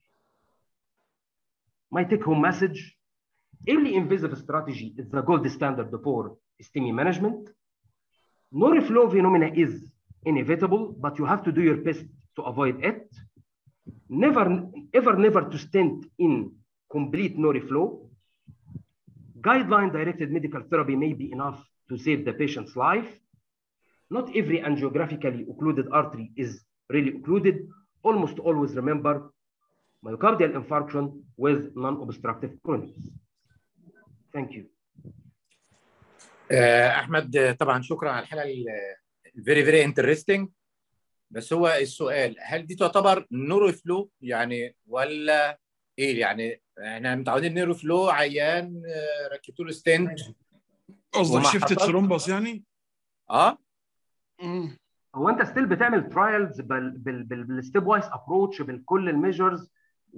My take home message early invasive strategy is the gold standard for STEMI management. No reflow phenomena is inevitable, but you have to do your best to avoid it. Never, ever, never to stent in complete no reflow. Guideline directed medical therapy may be enough to save the patient's life. Not every angiographically occluded artery is really occluded. Almost always remember myocardial infarction with non-obstructive coronaries. Thank you. آه، احمد آه، طبعا شكرا على الحلقه الفيري فيري انترستنج بس هو السؤال هل دي تعتبر نورو فلو يعني ولا ايه يعني احنا متعودين نيرو فلو عيان آه، ركبتوا له ستنت قصدك وما شيفتد حصل- ثرومبس يعني؟ اه مم. هو انت ستيل بتعمل ترايلز بالستيب وايز ابروتش بكل الميجرز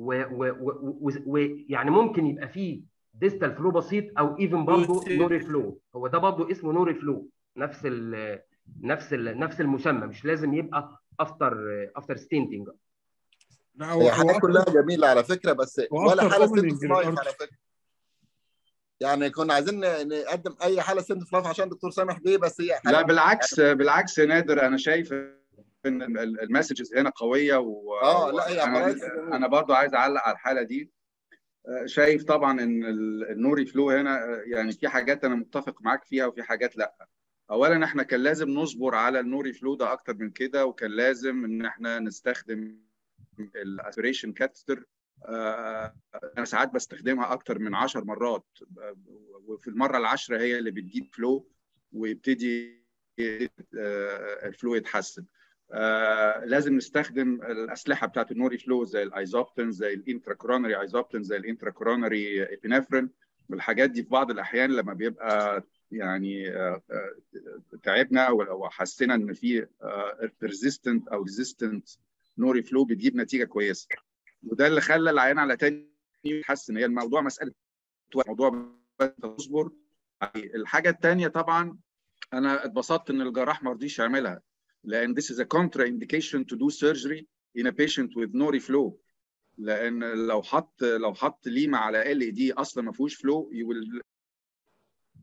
ويعني ممكن يبقى فيه ديستال فلو بسيط او ايفن برضه نوري فلو هو ده برضه اسمه نوري فلو نفس ال نفس ال نفس المسمى مش لازم يبقى افتر افتر ستينتنج لا هو هي هو حاجات أكتر- كلها جميله على فكره بس هو ولا أكتر حاله opening سنت لايف للأرض. على فكره يعني كنا عايزين نقدم اي حاله سنت فلاف عشان دكتور سامح بيه بس هي حالة لا بالعكس بالعكس يا نادر انا شايف ان ال- المسجز هنا قويه و اه لا هي انا حالات انا برضو عايز اعلق على الحاله دي آه، شايف طبعا ان ال- النوري فلو هنا آه، يعني في حاجات انا متفق معاك فيها وفي حاجات لا اولا احنا كان لازم نصبر على النوري فلو ده اكتر من كده وكان لازم ان احنا نستخدم الاسبريشن كاتستر انا ساعات بستخدمها اكتر من 10 مرات آه، وفي المره العاشره هي اللي بتجيب فلو ويبتدي آه، الفلو يتحسن آه، لازم نستخدم الاسلحه بتاعت النوري فلو زي الايزوبتين زي الانتراكورونري ايزوبتين زي الانتراكورونري ابينفرين والحاجات دي في بعض الاحيان لما بيبقى يعني آه، آه، تعبنا او أو حسينا ان في ريزيستنت او ريزيستنت نوري فلو بتجيب نتيجه كويسه وده اللي خلى العيان على تاني يتحسن هي الموضوع مساله وقت. موضوع بس تصبر الحاجه الثانيه طبعا انا اتبسطت ان الجراح ما رضيش يعملها لان this is a contraindication to do surgery in a patient with no reflow لان لو حط لو حط ليمه على ال دي اصلا ما فيهوش فلو you will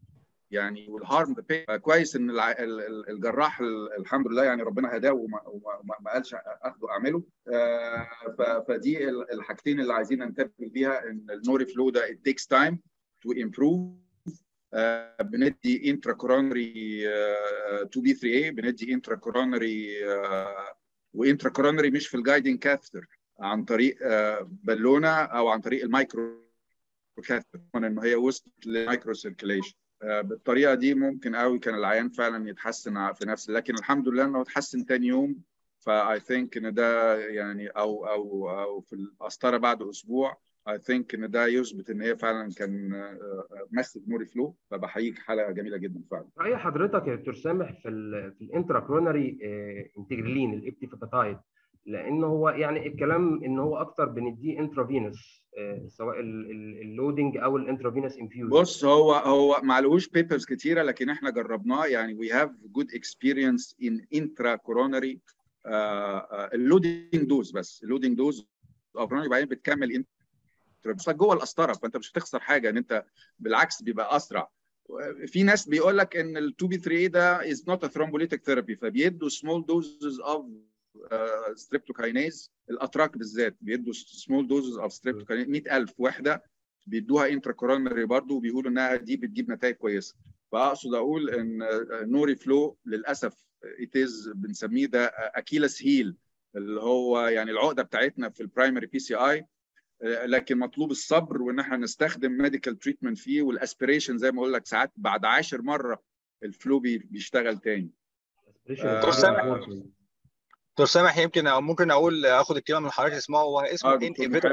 يعني والهارم كويس ان الجراح الحمد لله يعني ربنا هداه وما, وما قالش اخده اعمله فدي الحاجتين اللي عايزين ننتبه بيها ان النوري فلو ده it takes time to improve Uh, بندي انترا كورونري 2 بي 3 اي بندي انترا كورونري وانترا كورونري مش في الجايدنج كاثتر عن طريق uh, بالونه او عن طريق المايكرو كاثتر انه هي وصلت للمايكرو سيركيليشن uh, بالطريقه دي ممكن قوي كان العيان فعلا يتحسن في نفسه لكن الحمد لله انه اتحسن تاني يوم فاي ثينك ان ده يعني او او او في القسطره بعد اسبوع اي ثينك ان ده يثبت ان هي فعلا كان مسج موري فلو فبحييك حلقه جميله جدا فعلا. راي حضرتك يا دكتور سامح في ال في الانترا كرونري انتجرلين الابتيفابتايد لان هو يعني الكلام ان هو اكتر بنديه انترافينوس سواء اللودنج او الانترافينوس انفيوجن بص هو هو ما عليهوش بيبرز كتيره لكن احنا جربناه يعني وي هاف جود اكسبيرينس ان انترا كورونري اللودنج دوز بس اللودنج دوز كورونري بعدين بتكمل بس جوه القسطره فانت مش هتخسر حاجه ان انت بالعكس بيبقى اسرع في ناس بيقول لك ان ال 2 بي 3 ده از نوت ا ثرومبوليتيك ثيرابي فبيدوا سمول دوزز اوف ستريبتوكاينيز الاتراك بالذات بيدوا سمول دوزز اوف ستريبتوكاينيز 100000 وحده بيدوها انترا كورونري برضه وبيقولوا انها دي بتجيب نتائج كويسه فاقصد اقول ان نوري فلو للاسف اتيز بنسميه ده اكيلس هيل اللي هو يعني العقده بتاعتنا في البرايمري بي سي اي لكن مطلوب الصبر وان احنا نستخدم ميديكال تريتمنت فيه والاسبريشن زي ما اقول لك ساعات بعد 10 مره الفلو بيشتغل تاني دكتور سامح دكتور سامح يمكن او ممكن اقول اخد الكلمه من حضرتك اسمه هو اسمه ان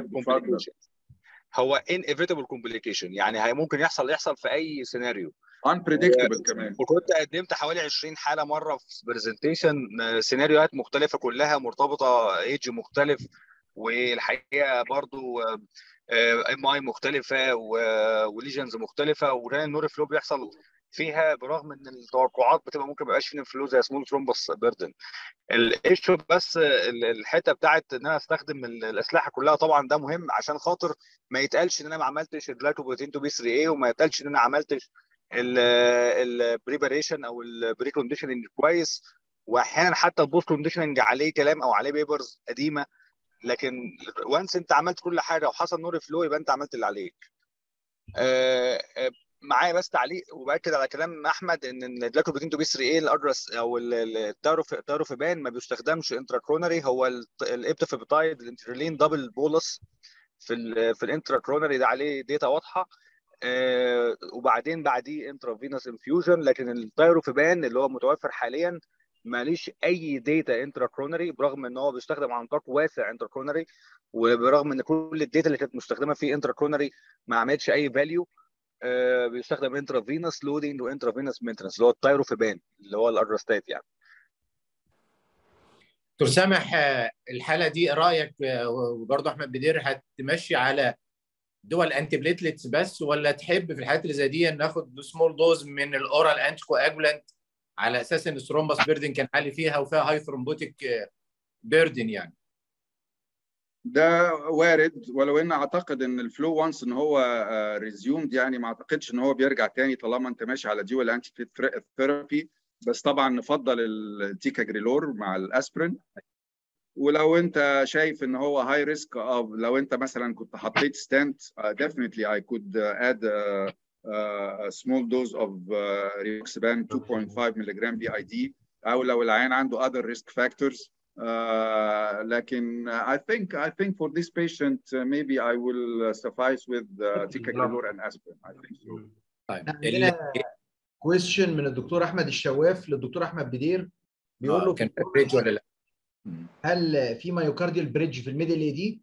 هو inevitable complication يعني ممكن يحصل يحصل في اي سيناريو unpredictable كمان وكنت قدمت حوالي 20 حاله مره في برزنتيشن سيناريوهات مختلفه كلها مرتبطه ايدج مختلف والحقيقه برضو ام اي مختلفه وليجنز مختلفه وكان النور فلو بيحصل فيها برغم ان التوقعات بتبقى ممكن ما يبقاش فيه فلو زي سمول ثرومبس بيردن الايشو بس الحته بتاعت ان انا استخدم الاسلحه كلها طبعا ده مهم عشان خاطر ما يتقالش ان انا ما عملتش الجلايكوبروتين تو بي 3 اي وما يتقالش ان انا عملتش البريباريشن او البري كونديشننج كويس واحيانا حتى البوست كونديشننج عليه كلام او عليه بيبرز قديمه لكن وانس انت عملت كل حاجه وحصل نور فلو يبقى انت عملت اللي عليك. آه آه معايا بس تعليق وباكد على كلام احمد ان الجلايكوبروتين تو بي 3 اي الادرس او التاروفيبان ما بيستخدمش انترا كرونري هو الابتوفيبتايد الانترلين دبل بولس في ال في الانترا كرونري ده عليه داتا واضحه آه وبعدين بعديه انترافينوس انفيوجن لكن التايروفيبان اللي هو متوفر حاليا ماليش اي داتا انترا كرونري برغم ان هو بيستخدم عن نطاق واسع انترا كرونري وبرغم ان كل الداتا اللي كانت مستخدمه في انترا كرونري ما عملتش اي فاليو آه بيستخدم انترا فينوس لودنج وانترا فينوس مينتنس اللي هو التايروفيبان اللي هو الارستات يعني دكتور سامح الحاله دي رايك وبرضه احمد بدير هتمشي على دول انتي بليتلتس بس ولا تحب في الحالات اللي زي دي ناخد سمول دوز من الاورال انتي كواجولانت على اساس ان الثرومبس بيردن كان عالي فيها وفيها هاي ثرومبوتيك بيردن يعني ده وارد ولو ان اعتقد ان الفلو وانس ان هو ريزيومد يعني ما اعتقدش ان هو بيرجع تاني طالما انت ماشي على ديول انتي ثيرابي بس طبعا نفضل التيكا جريلور مع الاسبرين ولو انت شايف ان هو هاي ريسك او لو انت مثلا كنت حطيت ستانت definitely I could add a, a small dose of uh, Rivaroxaban 2.5 ملغ بي اي دي او لو العيان عنده other risk factors uh, لكن I think I think for this patient uh, maybe I will suffice with uh, ticagrelor and aspirin I think so. طيب عندنا كويستشن من الدكتور احمد الشواف للدكتور احمد بدير بيقول له كان بريدج ولا لا؟ هل في مايوكارديال بريدج في الميدل اي دي؟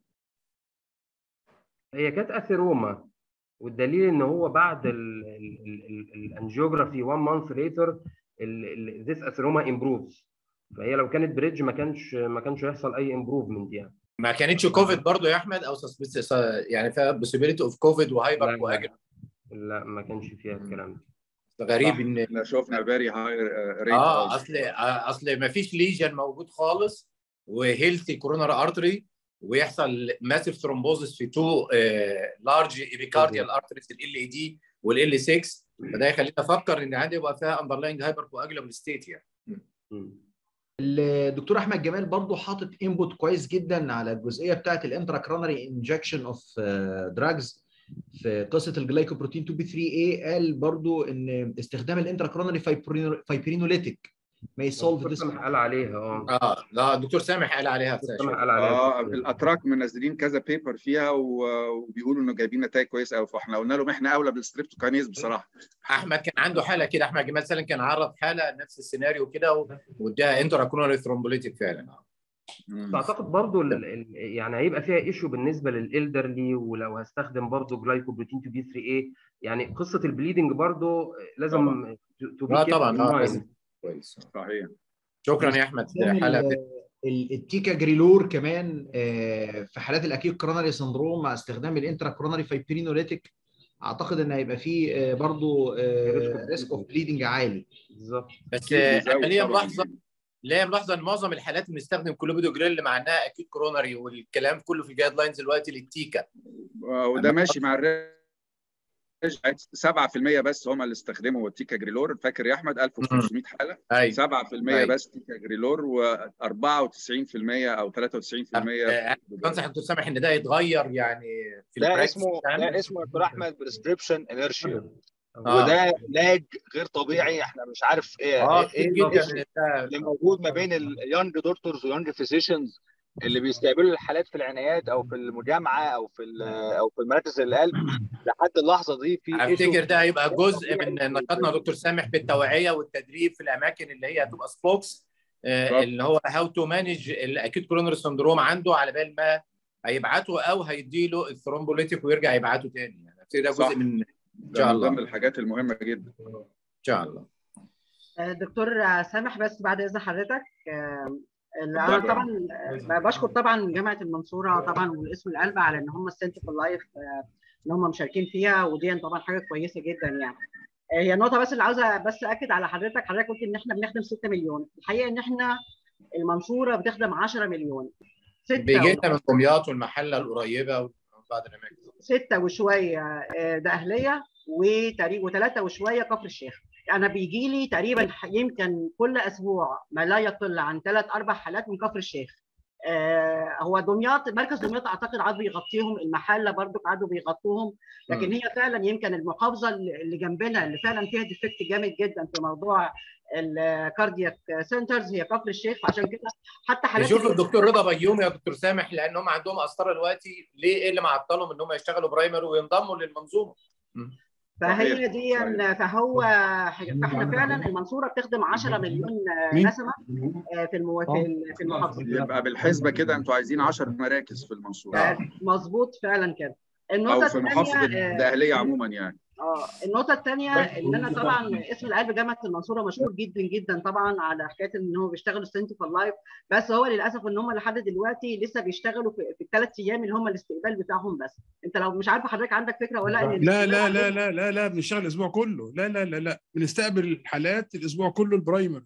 هي كانت اثيروما والدليل ان هو بعد الانجيوجرافي 1 مانث ليتر ذيس اثيروما امبروفز فهي لو كانت بريدج ما كانش ما كانش هيحصل اي امبروفمنت يعني ما كانتش كوفيد برضو يا احمد او يعني فيها بوسيبيليتي اوف كوفيد وهايبر كواجل لا ما كانش فيها الكلام ده غريب ان احنا شفنا فيري هاي ريت اه اصل اصل ما فيش ليجن موجود خالص وهيلثي كورونر ارتري ويحصل ماسيف ثرومبوزس في تو لارج ايبيكارديال ارتريز ال اي دي والال 6 فده يخليني افكر ان عندي يبقى فيها اندرلاينج هايبر كواجولابل ستيت يعني الدكتور احمد جمال برضو حاطط انبوت كويس جدا على الجزئيه بتاعه الانترا كرونري انجكشن اوف دراجز في قصه الجلايكوبروتين 2 بي 3 اي قال برضو ان استخدام الانترا كرونري فايبرينوليتيك ما يسولف الدكتور سامح قال عليها اه اه لا الدكتور سامح قال عليها الدكتور سامح قال عليها اه الاتراك منزلين كذا بيبر فيها وبيقولوا انه جايبين نتائج كويسه قوي فاحنا قلنا لهم احنا اولى بالستريبتوكاينيز بصراحه احمد كان عنده حاله كده احمد جمال سالم كان عرض حاله نفس السيناريو كده واداها انترا كرونري ثرومبوليتيك فعلا اعتقد برضو ال ال يعني هيبقى فيها ايشو بالنسبه للالدرلي ولو هستخدم برضو جلايكوبروتين 2 بي 3 اي يعني قصه البليدنج برضو لازم اه طبعا اه كويس صحيح شكرا يا احمد حلقه التيكا جريلور كمان في حالات الاكيوت كرونري سندروم مع استخدام الانترا كرونري فايبرينوليتيك اعتقد ان هيبقى فيه برضو ريسك اوف بليدنج عالي بالظبط بس انا ليا ملاحظه ليا ملاحظه ان معظم الحالات بنستخدم كلوبيدو جريل مع انها اكيد كورونري والكلام كله في الجايد لاينز دلوقتي للتيكا وده ماشي مع الريج 7% بس هم اللي استخدموا التيكا جريلور فاكر يا احمد 1500 حاله أي. 7% أي. بس تيكا جريلور و94% او 93% بنصح دكتور سامح ان ده يتغير يعني في ده اسمه ده اسمه يا دكتور احمد بريسكريبشن انيرشيا وده لاج غير طبيعي احنا مش عارف ايه آه ايه اللي موجود ما بين اليونج دكتورز ويونج فيزيشنز اللي بيستقبلوا الحالات في العنايات او في المجامعه او في او في المراكز القلب لحد اللحظه دي في افتكر ده هيبقى جزء من نشاطنا دكتور سامح بالتوعيه والتدريب في الاماكن اللي هي هتبقى سبوكس آه اللي هو هاو تو مانج الاكيوت كورونري سندروم عنده على بال ما هيبعته او هيديله الثرومبوليتيك ويرجع يبعته تاني يعني ده جزء من ان شاء الله من الحاجات المهمه جدا ان شاء الله دكتور سامح بس بعد اذن حضرتك انا طبعا بشكر طبعا جامعه المنصوره طبعا والاسم القلب على ان هم السنتر فور لايف ان هم مشاركين فيها ودي طبعا حاجه كويسه جدا يعني هي النقطه بس اللي عاوزه بس اكد على حضرتك حضرتك قلت ان احنا بنخدم 6 مليون الحقيقه ان احنا المنصوره بتخدم 10 مليون بيجي لنا من دمياط والمحله القريبه وبعض الاماكن ستة وشويه ده اهليه وتقريبا وثلاثه وشويه كفر الشيخ انا بيجي لي تقريبا يمكن كل اسبوع ما لا يقل عن ثلاث اربع حالات من كفر الشيخ آه هو دمياط مركز دمياط اعتقد عاد بيغطيهم المحله برضو قعدوا بيغطوهم لكن م. هي فعلا يمكن المحافظه اللي جنبنا اللي فعلا فيها ديفكت جامد جدا في موضوع الكاردياك سنترز هي كفر الشيخ عشان كده حتى حالات شوف الدكتور رضا بيومي يا دكتور سامح لان هم عندهم قسطره دلوقتي ليه ايه اللي معطلهم ان هم يشتغلوا برايمري وينضموا للمنظومه فهي دي فهو فاحنا فعلا المنصوره بتخدم 10 مليون نسمه في المو... في المحافظه يبقى بالحسبه كده انتوا عايزين 10 مراكز في المنصوره مظبوط فعلا كده النقطه او في محافظه الدقهليه عموما يعني اه النقطه الثانيه ان انا طبعا اسم القلب جامعه المنصوره مشهور جدا جدا طبعا على حكايه ان هو بيشتغلوا سنتر فور لايف بس هو للاسف ان هم لحد دلوقتي لسه بيشتغلوا في, في الثلاث ايام اللي هم الاستقبال بتاعهم بس انت لو مش عارفه حضرتك عندك فكره ولا لا لا لا لا لا لا لا بنشتغل الاسبوع كله لا لا لا لا بنستقبل الحالات الاسبوع كله البرايمر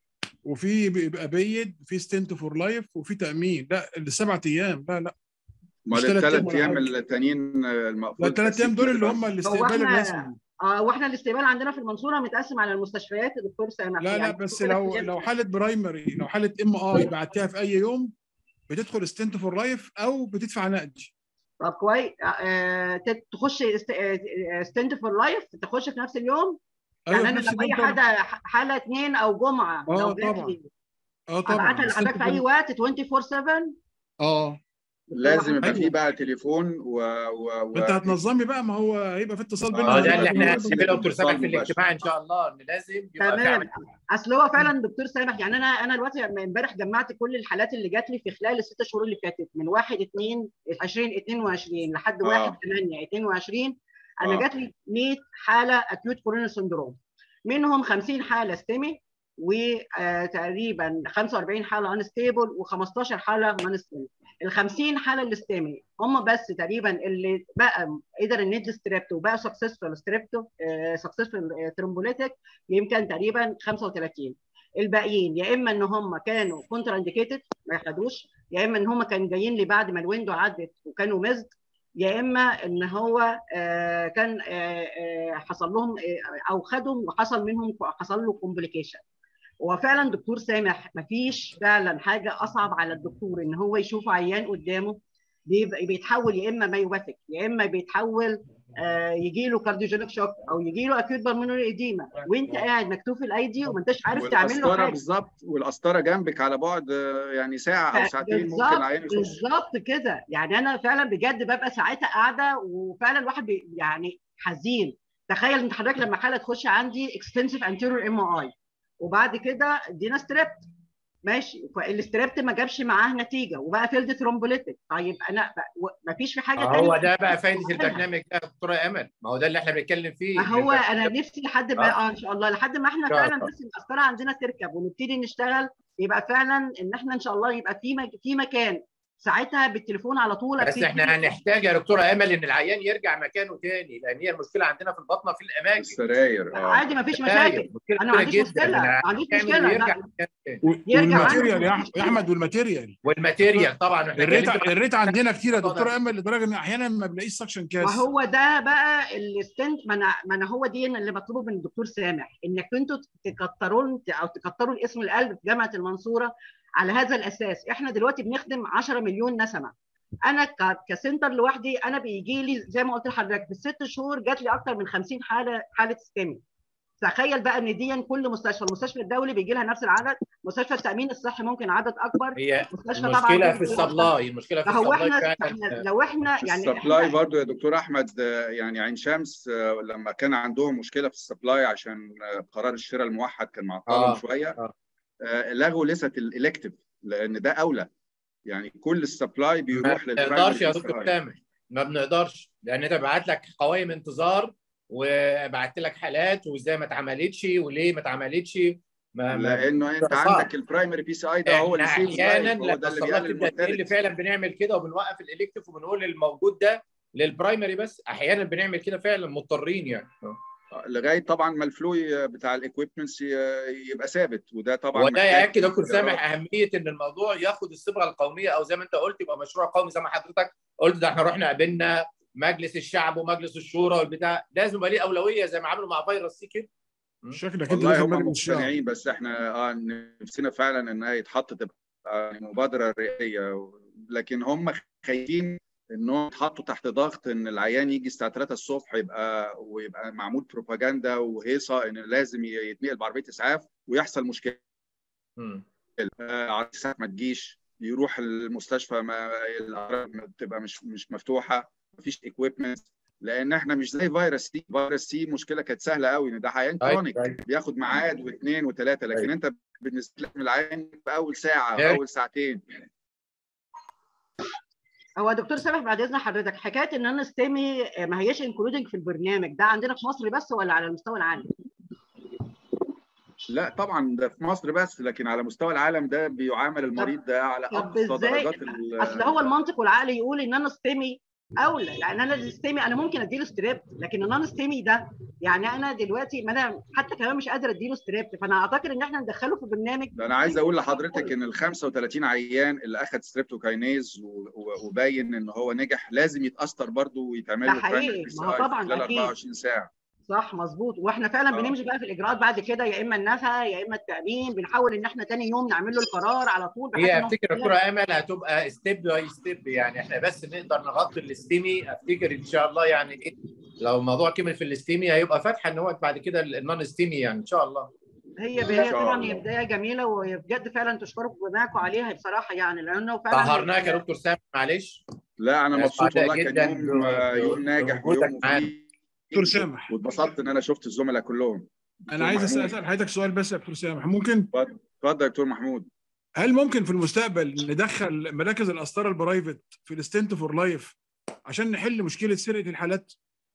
وفي بيبقى بيد في ستنت فور لايف وفي تامين لا السبع ايام لا لا امال الثلاث ايام التانيين المفروض لا الثلاث ايام دول اللي هم الاستقبال الرسمي اه واحنا الاستقبال عندنا في المنصوره متقسم على المستشفيات يا دكتور سامح لا لا بس لو لو حاله برايمري لو حاله ام اي بعتها في اي يوم بتدخل ستنت فور لايف او بتدفع نقد طب كويس آه تخش ستنت فور لايف تخش في نفس اليوم أيوة يعني انا لو اي حاجه حاله اثنين او جمعه اه لو طبعا اه طبعا ابعتها لحضرتك في اي وقت 24 7 اه لازم يبقى في بقى تليفون و, و... و... انت هتنظمي بقى ما هو هيبقى في اتصال بيننا اه ده اللي احنا هنعمله دكتور سامح في الاجتماع ان شاء الله ان لازم يبقى تمام اصل هو فعلا دكتور سامح يعني انا انا دلوقتي امبارح جمعت كل الحالات اللي جات لي في خلال الست شهور اللي فاتت من 1 2 2022 لحد 1 8 22 انا آه. جات لي 100 حاله اكيوت كورونال سندروم منهم 50 حاله ستيمي وتقريبا 45 حاله انستيبل و15 حاله نون ستيمي ال 50 حاله الاستامي هم بس تقريبا اللي بقى قدر النيد ستريبتو وبقى سكسسفول ستريبتو سكسسفول ترومبوليتيك يمكن تقريبا 35 الباقيين يا اما ان هم كانوا كونتر انديكيتد ما ياخدوش يا اما ان هم كانوا جايين لي بعد ما الويندو عدت وكانوا مزد يا اما ان هو آه، كان آه، آه، حصل لهم آه، او خدهم وحصل منهم حصل له كومبليكيشن هو فعلا دكتور سامح مفيش فعلا حاجه اصعب على الدكتور ان هو يشوف عيان قدامه بيبقى- بيتحول يا اما مايوباثيك يا اما بيتحول يجي له كارديوجينيك شوك او يجي له اكيوت بالمونري ايديما وانت قاعد مكتوف الايدي وما انتش عارف تعمل له والقسطره حاجه بالظبط والقسطره جنبك على بعد آه، يعني ساعه او ساعتين ممكن بالظبط العيان يخش بالظبط كده يعني انا فعلا بجد ببقى ساعتها قاعده وفعلا الواحد بي يعني حزين تخيل انت حضرتك لما حاله تخش عندي اكستنسيف انتيريور ام اي وبعد كده ادينا ستريبت ماشي فالستريبت ما جابش معاه نتيجه وبقى فيلد ثرومبوليتيك طيب انا ما فيش في حاجه هو تانية ده بقى فايده البرنامج ده يا دكتوره امل ما هو ده اللي احنا بنتكلم فيه ما هو انا نفسي لحد ما آه. اه ان شاء الله لحد ما احنا إن شاء فعلا الله. بس القسطره عندنا تركب ونبتدي نشتغل يبقى فعلا ان احنا ان شاء الله يبقى في مك- في مكان ساعتها بالتليفون على طول بس أبتدي- احنا هنحتاج يا دكتوره امل ان العيان يرجع مكانه تاني لان هي المشكله عندنا في البطنه في الاماكن السراير اه عادي ما فيش السراير. مشاكل مشكلة انا ما كبيرة عنديش جداً. مشكله إن ما عنديش العيان مشكله يرجع لا مكانه تاني. و- يرجع والماتيريال عنده يا مفيش أح- يا احمد والماتيريال والماتيريال طبعا احنا الريت اتكلمنا الريت عندنا كتير يا الموضوع دكتور ده. امل لدرجه ان احيانا ما بلاقيش سكشن ما كاس هو ده بقى الستنت ما انا ما انا هو دي اللي مطلوب من الدكتور سامح انك انتوا تكتروا او تكتروا الاسم القلب في جامعه المنصوره على هذا الاساس احنا دلوقتي بنخدم 10 مليون نسمه انا ك- كسنتر لوحدي انا بيجي لي زي ما قلت لحضرتك في الست شهور جات لي اكتر من 50 حاله حاله ستيمي تخيل بقى ان دي كل مستشفى المستشفى الدولي بيجي لها نفس العدد مستشفى التامين الصحي ممكن عدد اكبر هي مستشفى المشكله في بيجي لها أكتر. السبلاي المشكله في فهو السبلاي احنا فعلا احنا لو احنا يعني السبلاي احنا برضو يا دكتور احمد آه، يعني عين شمس آه، لما كان عندهم مشكله في السبلاي عشان آه، قرار الشراء الموحد كان معطلهم آه، شويه آه. آه، لغوا لسه الالكتيف لان ده اولى يعني كل السبلاي ما بيروح بنقدرش يا للبرايمري دكتور PCI. سامح ما بنقدرش لان انت بعت لك قوائم انتظار وبعت لك حالات وازاي ما اتعملتش وليه ما اتعملتش ما ما لانه انت صعب. عندك البرايمري بي سي اي ده هو احنا اللي سيفز احيانا لايف هو لما ده اللي الصلاه بيقلل تبدا تقل المورتاليتي فعلا بنعمل كده وبنوقف الالكتيف وبنقول الموجود ده للبرايمري بس احيانا بنعمل كده فعلا مضطرين يعني لغايه طبعا ما الفلو بتاع الاكويبمنتس يبقى ثابت وده طبعا وده محتاج ياكد دكتور إجراءات. سامح اهميه ان الموضوع ياخد الصبغه القوميه او زي ما انت قلت يبقى مشروع قومي زي ما حضرتك قلت ده احنا رحنا قابلنا مجلس الشعب ومجلس الشورى والبتاع لازم يبقى ليه اولويه زي ما عملوا مع فيروس سي كده شكلك انت والله داخل هم مجلس الشعب مقتنعين بس احنا اه نفسنا فعلا انها يتحط تبقى مبادره رئاسيه لكن هم خايفين انهم يتحطوا تحت ضغط ان العيان يجي الساعه 3 الصبح يبقى ويبقى معمول بروباجندا وهيصه ان لازم يتنقل بعربيه اسعاف ويحصل مشكله مم. آه، عربية الاسعاف ما تجيش يروح المستشفى ما الأعراض تبقى مش مش مفتوحه مفيش اكويبمنت لان احنا مش زي فيروس سي فيروس سي مشكله كانت سهله قوي ان ده عيان أيوة، كرونيك أيوة. بياخد ميعاد واثنين وثلاثه لكن أيوة. انت بالنسبه لك العيان في اول ساعه أيوة. او اول ساعتين هو دكتور سامح بعد اذن حضرتك حكايه ان انا ستيمي ما هياش انكلودنج في البرنامج ده عندنا في مصر بس ولا على المستوى العالمي؟ لا طبعا ده في مصر بس لكن على مستوى العالم ده بيعامل المريض ده على طب اقصى ازاي درجات ال- اصل هو المنطق والعقل يقول ان انا ستيمي اولى لان انا الستيمي انا ممكن اديله ستريب لكن النون ستيمي ده يعني انا دلوقتي ما انا حتى كمان مش قادر اديله ستريب فانا اعتقد ان احنا ندخله في برنامج ده انا عايز اقول لحضرتك ان ال 35 عيان اللي اخذ ستريبتوكاينيز و- و- وباين ان هو نجح لازم يتاثر برضه ويتعمل ده له حقيقي، primary ما هو PCI طبعاً خلال أكيد. 24 ساعه صح مظبوط واحنا فعلا آه. بنمشي بقى في الاجراءات بعد كده يا اما النفقه يا اما التامين بنحاول ان احنا تاني يوم نعمل له القرار على طول بحيث هي إن هو افتكر دكتوره امل هتبقى ستيب باي ستيب يعني احنا بس نقدر نغطي الاستيمي افتكر ان شاء الله يعني ايه لو الموضوع كمل في الاستيمي هيبقى فتحه ان هو بعد كده النون ستيمي يعني ان شاء الله هي إن هي شاء طبعا الله. هي بدايه جميله وبجد فعلا تشكركم جميعكم عليها بصراحه يعني لانه فعلا سهرناك يا دكتور سامح معلش لا انا أنا مبسوط سعداء والله جداً كان يوم ب- يوم ناجح بوجودك ويوم معانا. مفيد دكتور سامح واتبسطت ان انا شفت الزملاء كلهم انا عايز اسال اسال حضرتك سؤال بس يا دكتور سامح ممكن اتفضل يا دكتور محمود هل ممكن في المستقبل ندخل مراكز القسطره البرايفت في الستنت فور لايف عشان نحل مشكله سرقه الحالات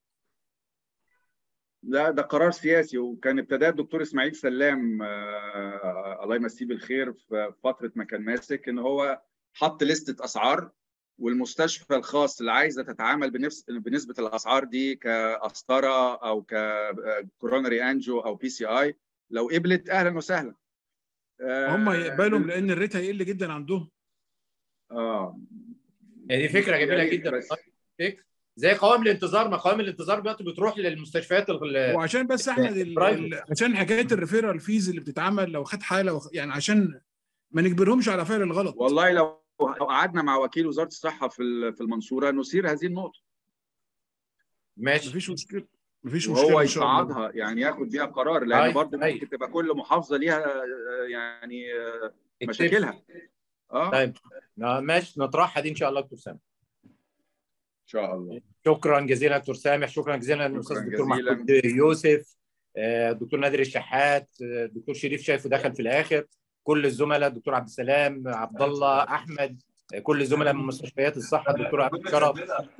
لا ده قرار سياسي وكان ابتداه الدكتور اسماعيل سلام آه الله يمسيه بالخير في فتره ما كان ماسك ان هو حط لستة اسعار والمستشفى الخاص اللي عايزه تتعامل بنفس بنسبه الاسعار دي كقسطره او ككورونري انجو او بي سي اي لو قبلت اهلا وسهلا آه، هم يقبلوا لان الريت هيقل جدا عندهم اه يعني دي فكره جميله يا ريت جدا بس. فكر زي قوائم الانتظار ما قوائم الانتظار دلوقتي بتروح للمستشفيات ال- وعشان بس احمد ال... برايفت. ال... عشان حكايه الريفيرال فيز اللي بتتعمل لو خد حاله وخ... يعني عشان ما نجبرهمش على فعل الغلط والله لو لو قعدنا مع وكيل وزاره الصحه في ال- في المنصوره نثير هذه النقطه ماشي مفيش مشكله مفيش مشكله وهو ان شاء الله يصعدها يعني ياخد بيها قرار لان أيوة، برضه أيوة. ممكن تبقى كل محافظه ليها آه، يعني آه، مشاكلها اه طيب آه، ماشي نطرحها دي ان شاء الله دكتور سامح ان شاء الله شكرا جزيلا دكتور سامح شكرا جزيلا للاستاذ شكراً الدكتور جزيلاً. محمود يوسف آه، الدكتور نادر الشحات آه، الدكتور شريف شايفه دخل في الاخر كل الزملاء الدكتور عبد السلام عبد الله احمد آه، كل الزملاء من مستشفيات الصحه الدكتور عبد شرف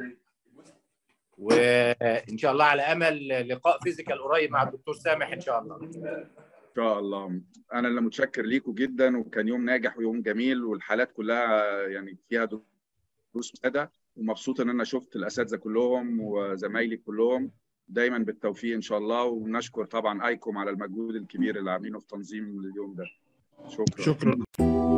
وان شاء الله على امل لقاء فيزيكال قريب مع الدكتور سامح ان شاء الله ان شاء الله انا اللي متشكر ليكم جدا وكان يوم ناجح ويوم جميل والحالات كلها يعني فيها دروس مفيده ومبسوط ان انا شفت الاساتذه كلهم وزمايلي كلهم دايما بالتوفيق ان شاء الله ونشكر طبعا ايكم على المجهود الكبير اللي عاملينه في تنظيم اليوم ده شكرا شكرا